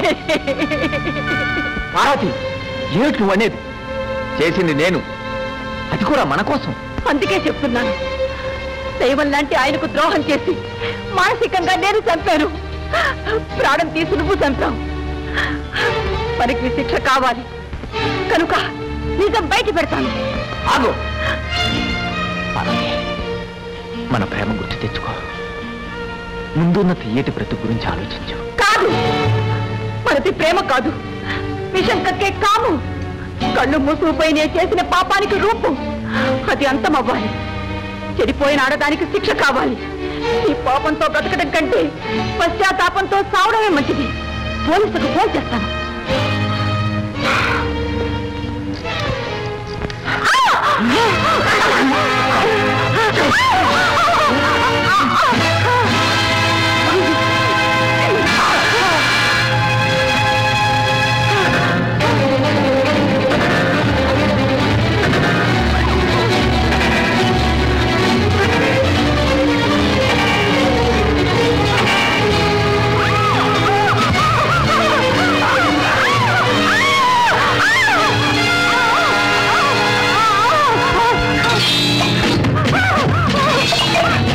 పార్వతి ఏమిటి నువ్వు అనేది చేసింది నేను అది కూడా మన కోసం అందుకే చెప్తున్నాను దైవం లాంటి ఆయనకు ద్రోహం చేసి మానసికంగా నేను చంపాను ప్రాణం తీసి నువ్వు చంపావు పనికి శిక్ష కావాలి కనుక నిజం బయట పెడతాను ఆగు పార్వతి మన ప్రేమ గుర్తు తెచ్చుకో ముందున్న తీయటి బ్రతుకు గురించి ఆలోచించు కాదు మనది ప్రేమ కాదు విషం కక్కే కాము కళ్ళు మూసుకుపోయి నేను చేసిన పాపానికి రూపు అది అంతం అవ్వాలి చెడిపోయిన ఆడదానికి శిక్ష కావాలి ఈ పాపంతో బ్రతకడం కంటే పశ్చాత్తాపంతో సావడమే మంచిది పోలీసులకు ఫోన్ చేస్తాను ఆ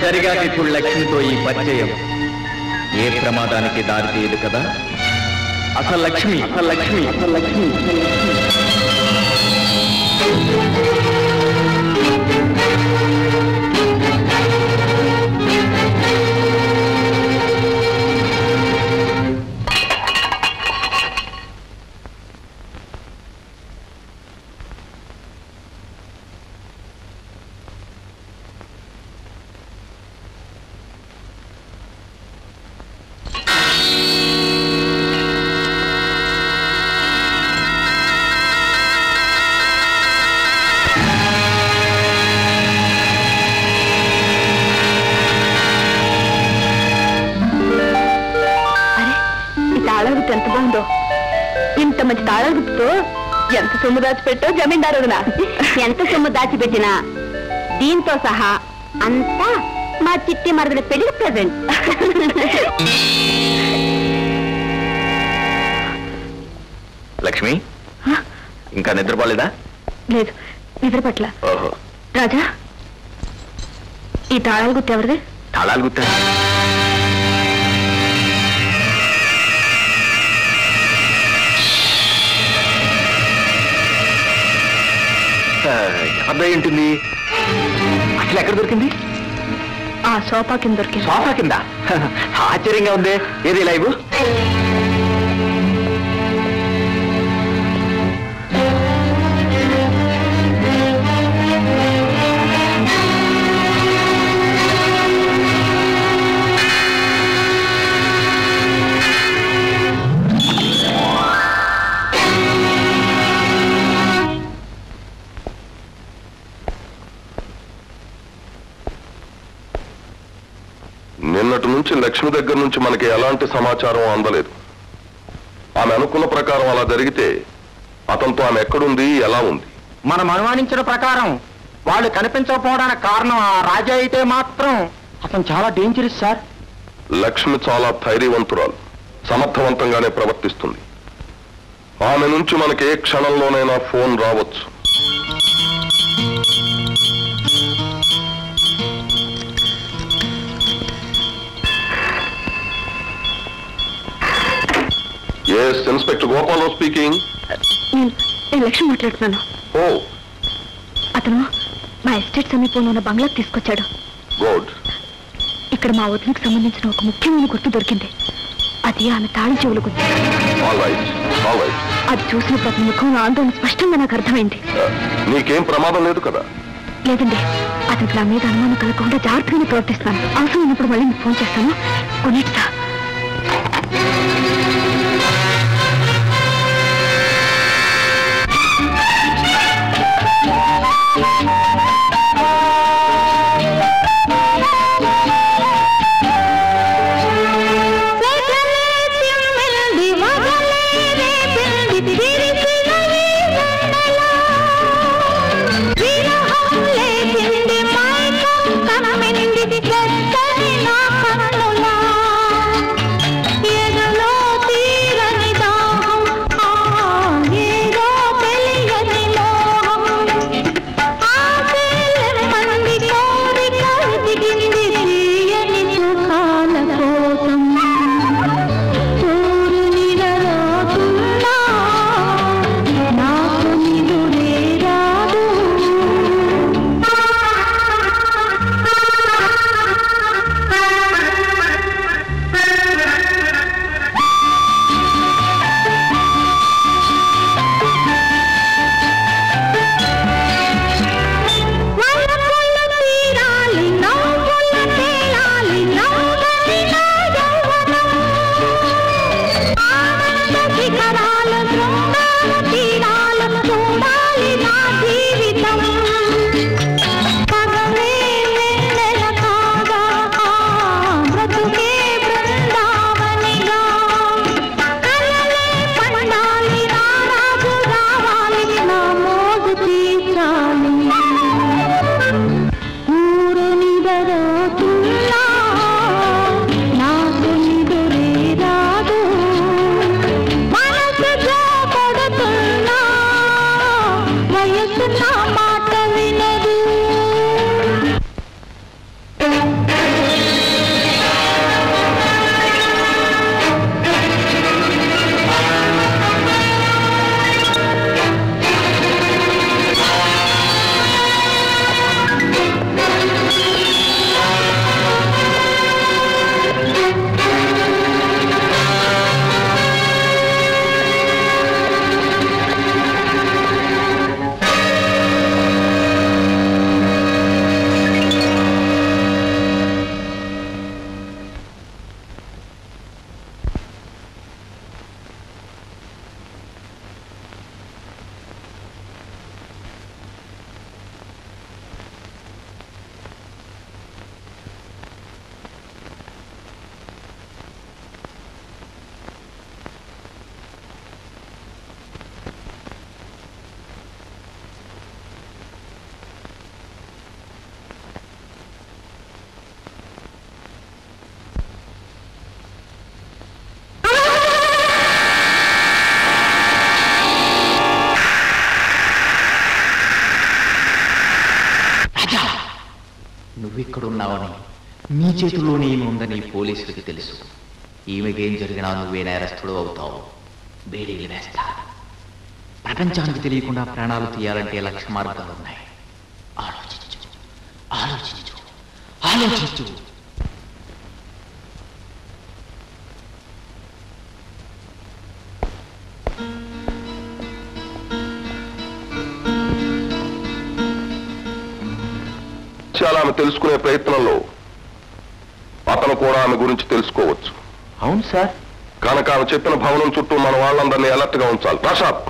దరిగాకిప్పుడు లక్ష్మితో ఈ పరిచయం ఏ ప్రమాదానికి దారి తీయదు కదా అసలు లక్ష్మి అసలు లక్ష్మి అసలు లక్ష్మి అరే ఈ తాళం గుర్తు ఎంత బాగుందో ఇంత మంచి తాళం గుర్తుతో ఎంత సొమ్ము దాచిపెట్టో జమీందారు వదినా. ఎంత సొమ్ము దాచిపెట్టినా దీంతో సహా అంతా మా చిట్టి మరదల పెళ్లి ప్రజెంట్ లక్ష్మి ఇంకా నిద్రపోలేదా లేదు నిద్ర పట్ల ఓహో రాజా ఈ తాళాల గుర్తు ఎవరిది తాళాలు గుర్తా ఎవరిదై ఉంటుంది అసలు ఎక్కడ దొరికింది ఆ సోఫా కింద దొరికింది సోఫా కింద ఆశ్చర్యంగా ఉంది ఏది లైవ్ నిన్నటి నుంచి లక్ష్మి దగ్గర నుంచి మనకి ఎలాంటి సమాచారం అందలేదు ఆమె అనుకున్న ప్రకారం అలా జరిగితే అతనితో ఆమె ఎక్కడుంది ఎలా ఉంది మనం అనుమానించిన ప్రకారం వాళ్ళు కనిపించకపోవడానికి కారణం ఆ రాజా అయితే మాత్రం అతను చాలా డేంజరస్ సార్ లక్ష్మి చాలా ధైర్యవంతురాలు సమర్థవంతంగానే ప్రవర్తిస్తుంది ఆమె నుంచి మనకి ఏ క్షణంలోనైనా ఫోన్ రావచ్చు ఎస్ ఇన్స్పెక్టర్ గోపాలరావు స్పీకింగ్ నేను నేను లక్ష్మి మాట్లాడుతున్నాను ఓ అతను మా ఎస్టేట్ సమీపంలో ఉన్న బంగ్లాకి తీసుకొచ్చాడు గుడ్ ఇక్కడ మా వదినకు సంబంధించిన ఒక ముఖ్యమైన గుర్తు దొరికింది అది ఆమె తాళి చెవులు గుర్తు ఆల్ రైట్ ఆల్ రైట్ అది చూసినప్పుడు అతని ముఖంలో ఆందోళన స్పష్టంగా నాకు అర్థమైంది నీకేం ప్రమాదం లేదు కదా లేదండి అతనికి నా మీద అనుమానం కలగకుండా జాగ్రత్తగానే ప్రవర్తిస్తాను అవసరం ఉన్నప్పుడు మళ్ళీ మీకు ఫోన్ చేస్తాను కొన్నిటితా వయసు నా మాట వినదు నువ్వెక్కడున్నావని నీ చేతిలోనే ఈమె ఉందని పోలీసులకి తెలుసు ఈమెకేం జరిగినా నువ్వే నేరస్తుడు అవుతావు బేడీలు వేస్తా ప్రపంచానికి తెలియకుండా ప్రాణాలు తీయాలంటే లక్ష మార్గాలు ఉన్నాయి ఆలోచించు ఆలోచించు ఆలోచించు చాలా ఆమె తెలుసుకునే ప్రయత్నంలో అతను కూడా ఆమె గురించి తెలుసుకోవచ్చు అవును సార్ కనుక ఆమె చెప్పిన భవనం చుట్టూ మన వాళ్ళందరినీ అలర్ట్ గా ఉంచాలి ప్రసాద్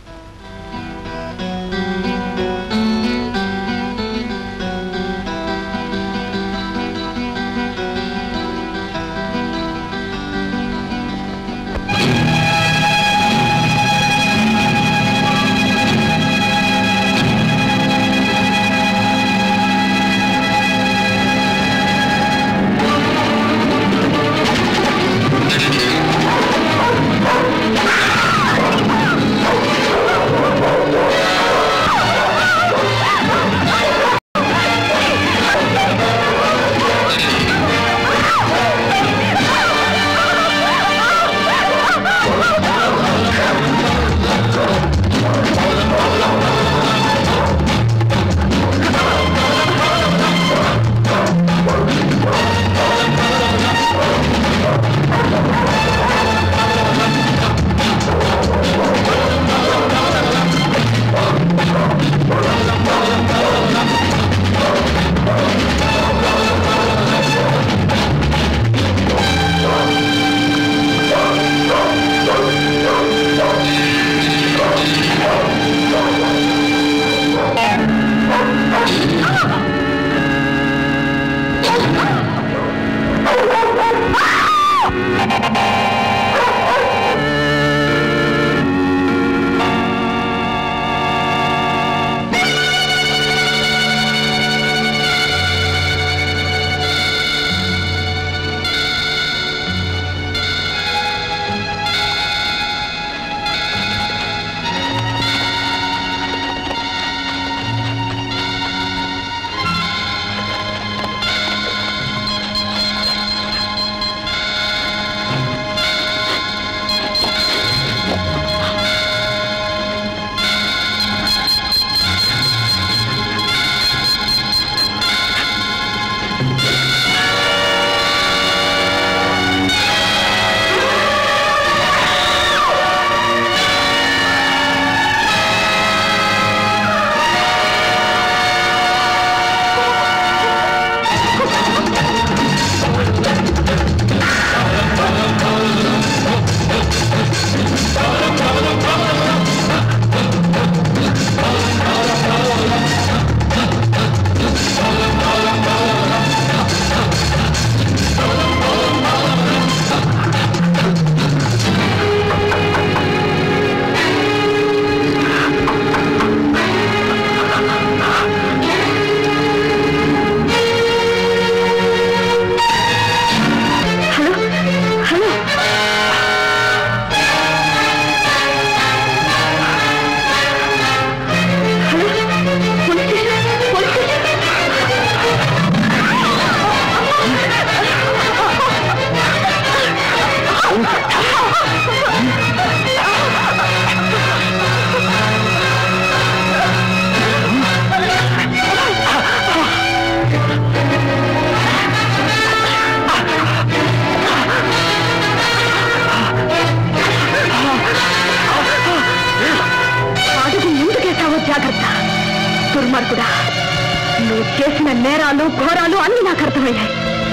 దుర్మార్గుడా నువ్వు చేసిన నేరాలు ఘోరాలు అన్ని నాకు అర్థమయ్యాయి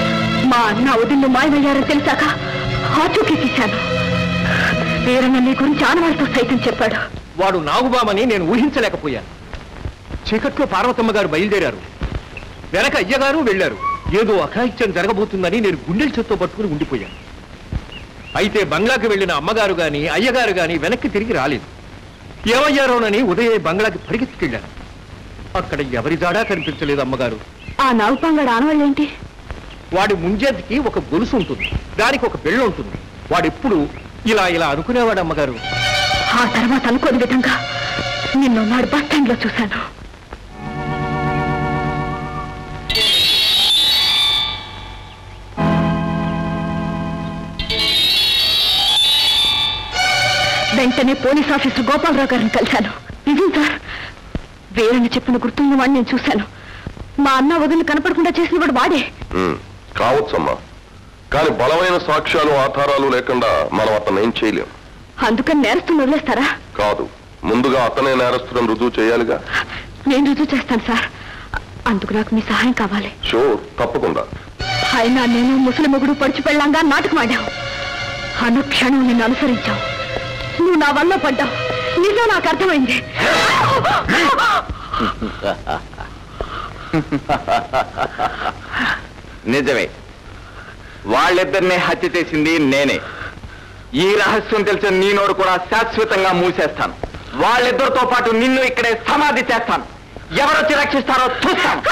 మా అన్న వదిన్ను మాయమయ్యారని తెలిసాక ఆచూకీ తీశాను వీరన్న నీ గురించి ఆనవాళ్ళతో సైతం చెప్పాడు వాడు నాగుబామని నేను ఊహించలేకపోయాను చీకట్లో పార్వతమ్మ గారు బయలుదేరారు వెనక అయ్యగారు వెళ్ళారు ఏదో అఘాయిత్యం జరగబోతుందని నేను గుండెల చేత్తో పట్టుకుని ఉండిపోయాను అయితే బంగ్లాకి వెళ్ళిన అమ్మగారు గాని అయ్యగారు గాని వెనక్కి తిరిగి రాలేదు ఏమయ్యారోనని ఉదయ బంగ్లాకి పరిగెత్తుకెళ్ళాను అక్కడ ఎవరి జాడా కనిపించలేదు అమ్మగారు ఆ నాగుపాంగడ ఆనవాళ్ళేంటి వాడి ముంజేతికి ఒక గొలుసు ఉంటుంది దానికి ఒక బెళ్ళ ఉంటుంది వాడెప్పుడు ఇలా ఇలా అనుకునేవాడు అమ్మగారు ఆ తర్వాత అనుకోని విధంగా నిన్ను నాడు బస్ స్టాండ్ లో చూశాను వెంటనే పోలీస్ ఆఫీసర్ గోపాలరావు గారిని కలిశాను నిజం సార్ వేరని చెప్పిన గుర్తున్న వాడిని నేను చూశాను మా అన్న వదిలి కనపడకుండా చేసిన వాడు వాడే ఉమ్, కావచ్చమ్మా కానీ బలమైన సాక్ష్యాలు ఆధారాలు లేకుండా మనం అతను ఏం చేయలేం అందుకని నేరస్తుని వదిలేస్తారా కాదు ముందుగా అతనే నేరస్తులను రుజువు చేయాలిగా నేను రుజువు చేస్తాను సార్ అందుకు నాకు మీ సహాయం కావాలి షూర్ తప్పకుండా అయినా నేను ముసలి మొగుడు పడిచి పెళ్ళంగా నాటకం ఆడావు అనుక్షణం నిన్ను అనుసరించావు నువ్వు నా వల్ల పడ్డావు నిజం నాకు అర్థమైంది నిజమే వాళ్ళిద్దరిని హత్య చేసింది నేనే ఈ రహస్యం తెలిసిన నీ నోరు కూడా శాశ్వతంగా మూసేస్తాను వాళ్ళిద్దరితో పాటు నిన్ను ఇక్కడే సమాధి చేస్తాను ఎవరొచ్చి రక్షిస్తారో చూస్తాను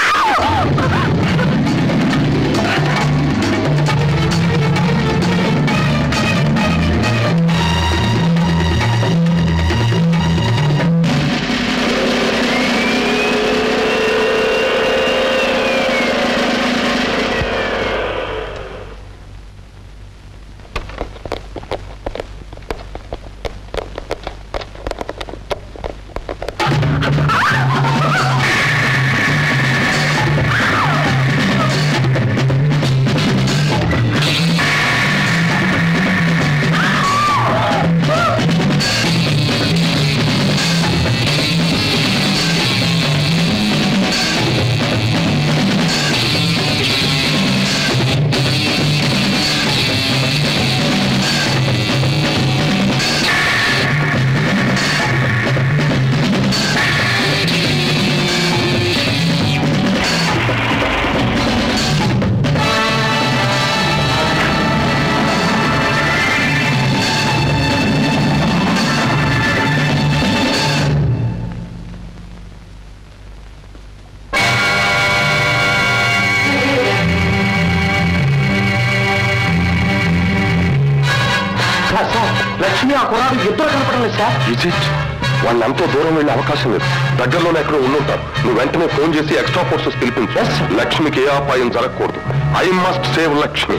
లక్ష్మి ఆ కురాడు ఇద్దరు కనపడం లేదు సార్ ఇజ్ ఇట్ వాళ్ళు ఎంతో దూరం వెళ్ళే అవకాశం లేదు దగ్గరలోనే ఎక్కడో ఉండుంటారు నువ్వు వెంటనే ఫోన్ చేసి ఎక్స్ట్రా ఫోర్సెస్ పిలిపించు లక్ష్మికి ఏ అపాయం జరగకూడదు ఐ మస్ట్ సేవ్ లక్ష్మి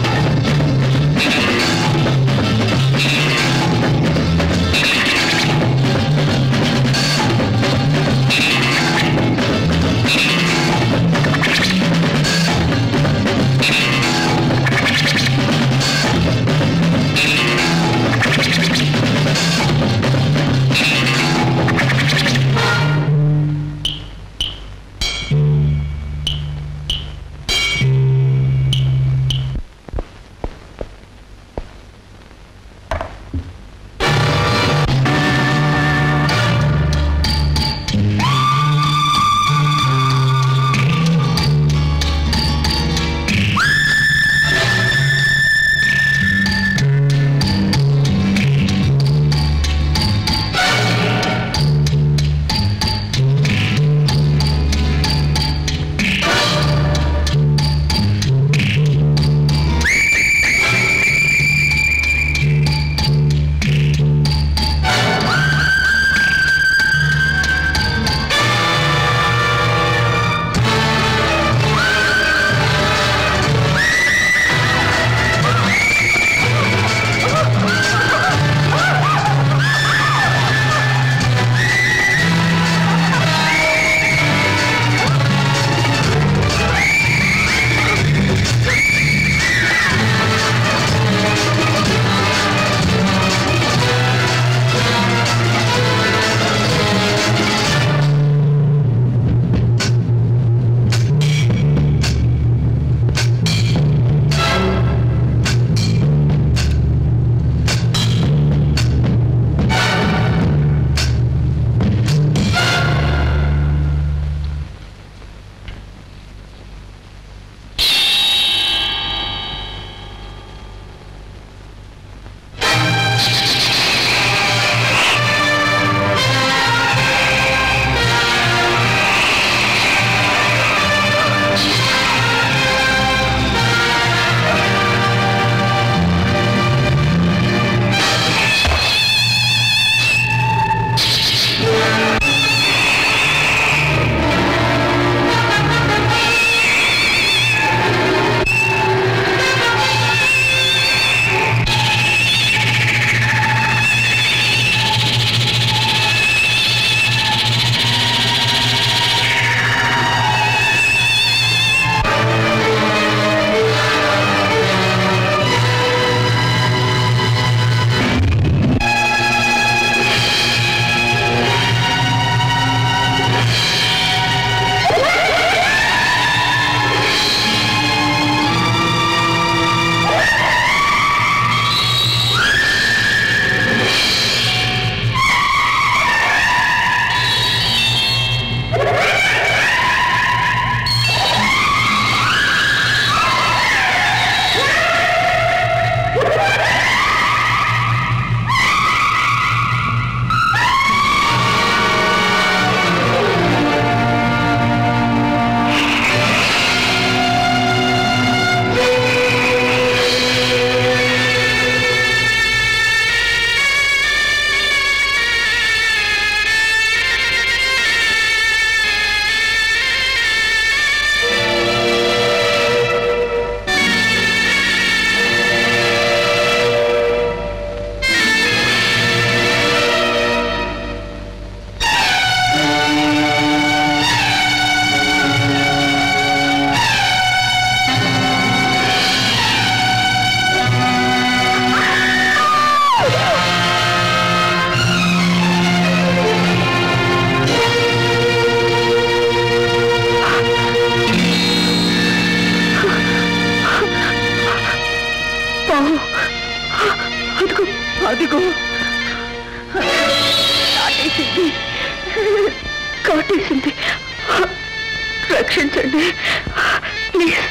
రక్షించండి రక్షించండి ప్లీజ్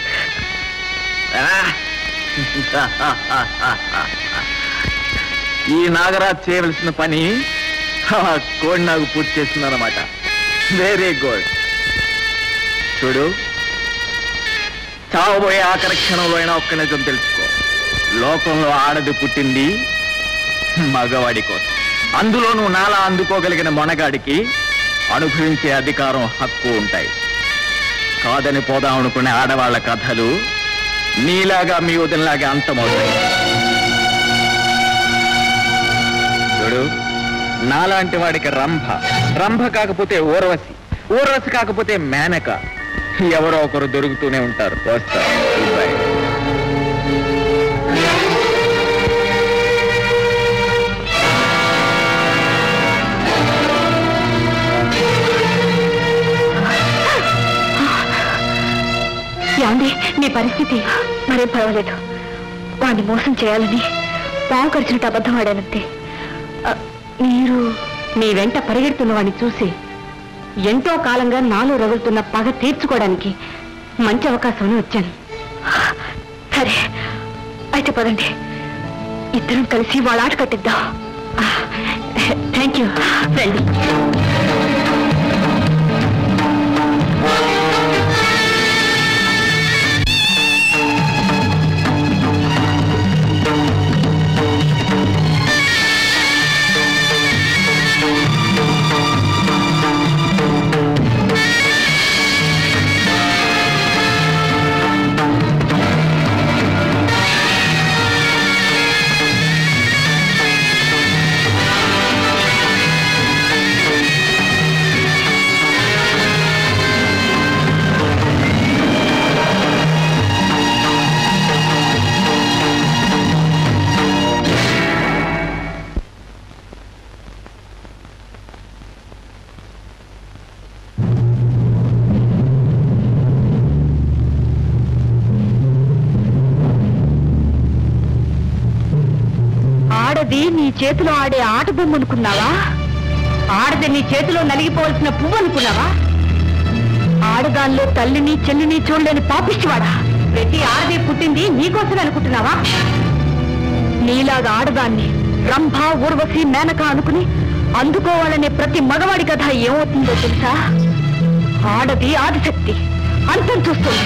ఈ నాగరాజ్ చేయవలసిన పని ఆ కోడి నాకు పూర్తి చేస్తుందన్నమాట వెరీ గుడ్ చూడు చావబోయే ఆఖరి క్షణంలో అయినా ఒక్క నిజం తెలుసుకో లోకంలో ఆడది పుట్టింది మగవాడి కోసం అందులోనూ నాలా అందుకోగలిగిన మొనగాడికి అనుభవించే అధికారం హక్కు ఉంటాయి కాదని పోదాం అనుకునే ఆడవాళ్ల కథలు నీలాగా మీ వదినలాగా అంతమవుతాయి చూడు నాలాంటి వాడికి రంభ రంభ కాకపోతే ఊర్వశి ఊర్వశి కాకపోతే మేనక ఎవరో ఒకరు దొరుకుతూనే ఉంటారు వస్తా Goodbye. ఏమండి మీ పరిస్థితి మరేం పర్వాలేదు వాడిని మోసం చేయాలని పావు ఖర్చునట్టు అబద్ధం ఆడానంతే ఆ, మీరు మీ వెంట పరిగెడుతున్న వాడిని చూసి ఎంతో కాలంగా నాలో రగులుతున్న పగ తీర్చుకోవడానికి మంచి అవకాశం వచ్చాను సరే అయితే పదండి ఇద్దరం కలిసి వాళ్ళ ఆట కట్టిద్దాం థ్యాంక్ యూ రండి ఆడది నీ చేతిలో ఆడే ఆట బొమ్మ అనుకున్నావా ఆడది నీ చేతిలో నలిగిపోవలసిన పువ్వు అనుకున్నావా ఆడదానిలో తల్లిని చెల్లిని చూడలేని పాపిష్టివాడా ప్రతి ఆడది పుట్టింది నీకోసమే అనుకుంటున్నావా నీలాగా ఆడదాన్ని రంభ ఊర్వశి మేనక అనుకుని అందుకోవాలనే ప్రతి మగవాడి కథ ఏమవుతుందో తెలుసా ఆడది ఆదిశక్తి అంతం చూస్తుంది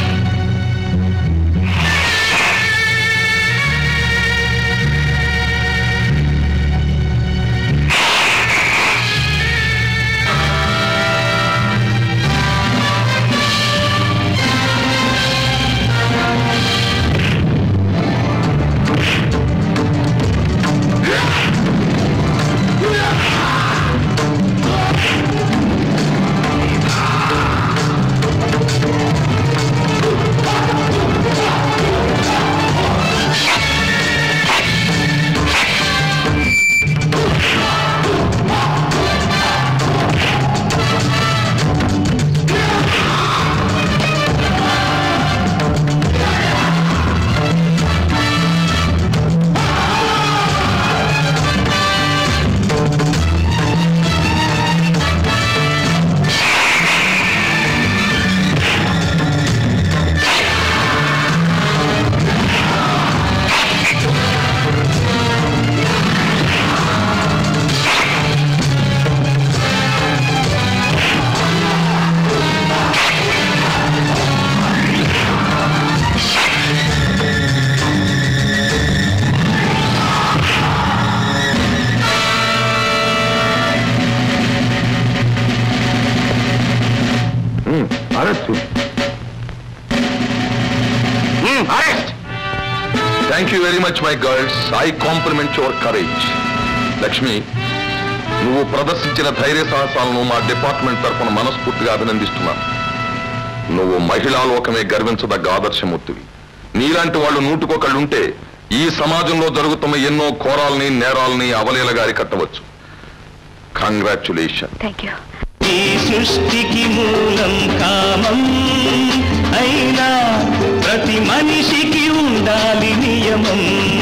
arrest arrest thank you very much my girls I compliment your courage Lakshmi నువ్వు ప్రదర్శించిన ధైర్య సాహసాలను మా డిపార్ట్మెంట్ తరఫున మనస్ఫూర్తిగా అభినందిస్తున్నాను నువ్వు మహిళా లోకమే గర్వించదగ్గ ఆదర్శమూర్తివి నీలాంటి వాళ్ళు నూటికొకళ్ళుంటే ఈ సమాజంలో జరుగుతున్న ఎన్నో ఘోరాల్ని నేరాల్ని అవలీలగారి కట్టవచ్చు కంగ్రాచులేషన్ థ్యాంక్ యూ ఈ సృష్టికి మూలం కామం అయినా ప్రతి మనిషికి ఉండాలి నియమం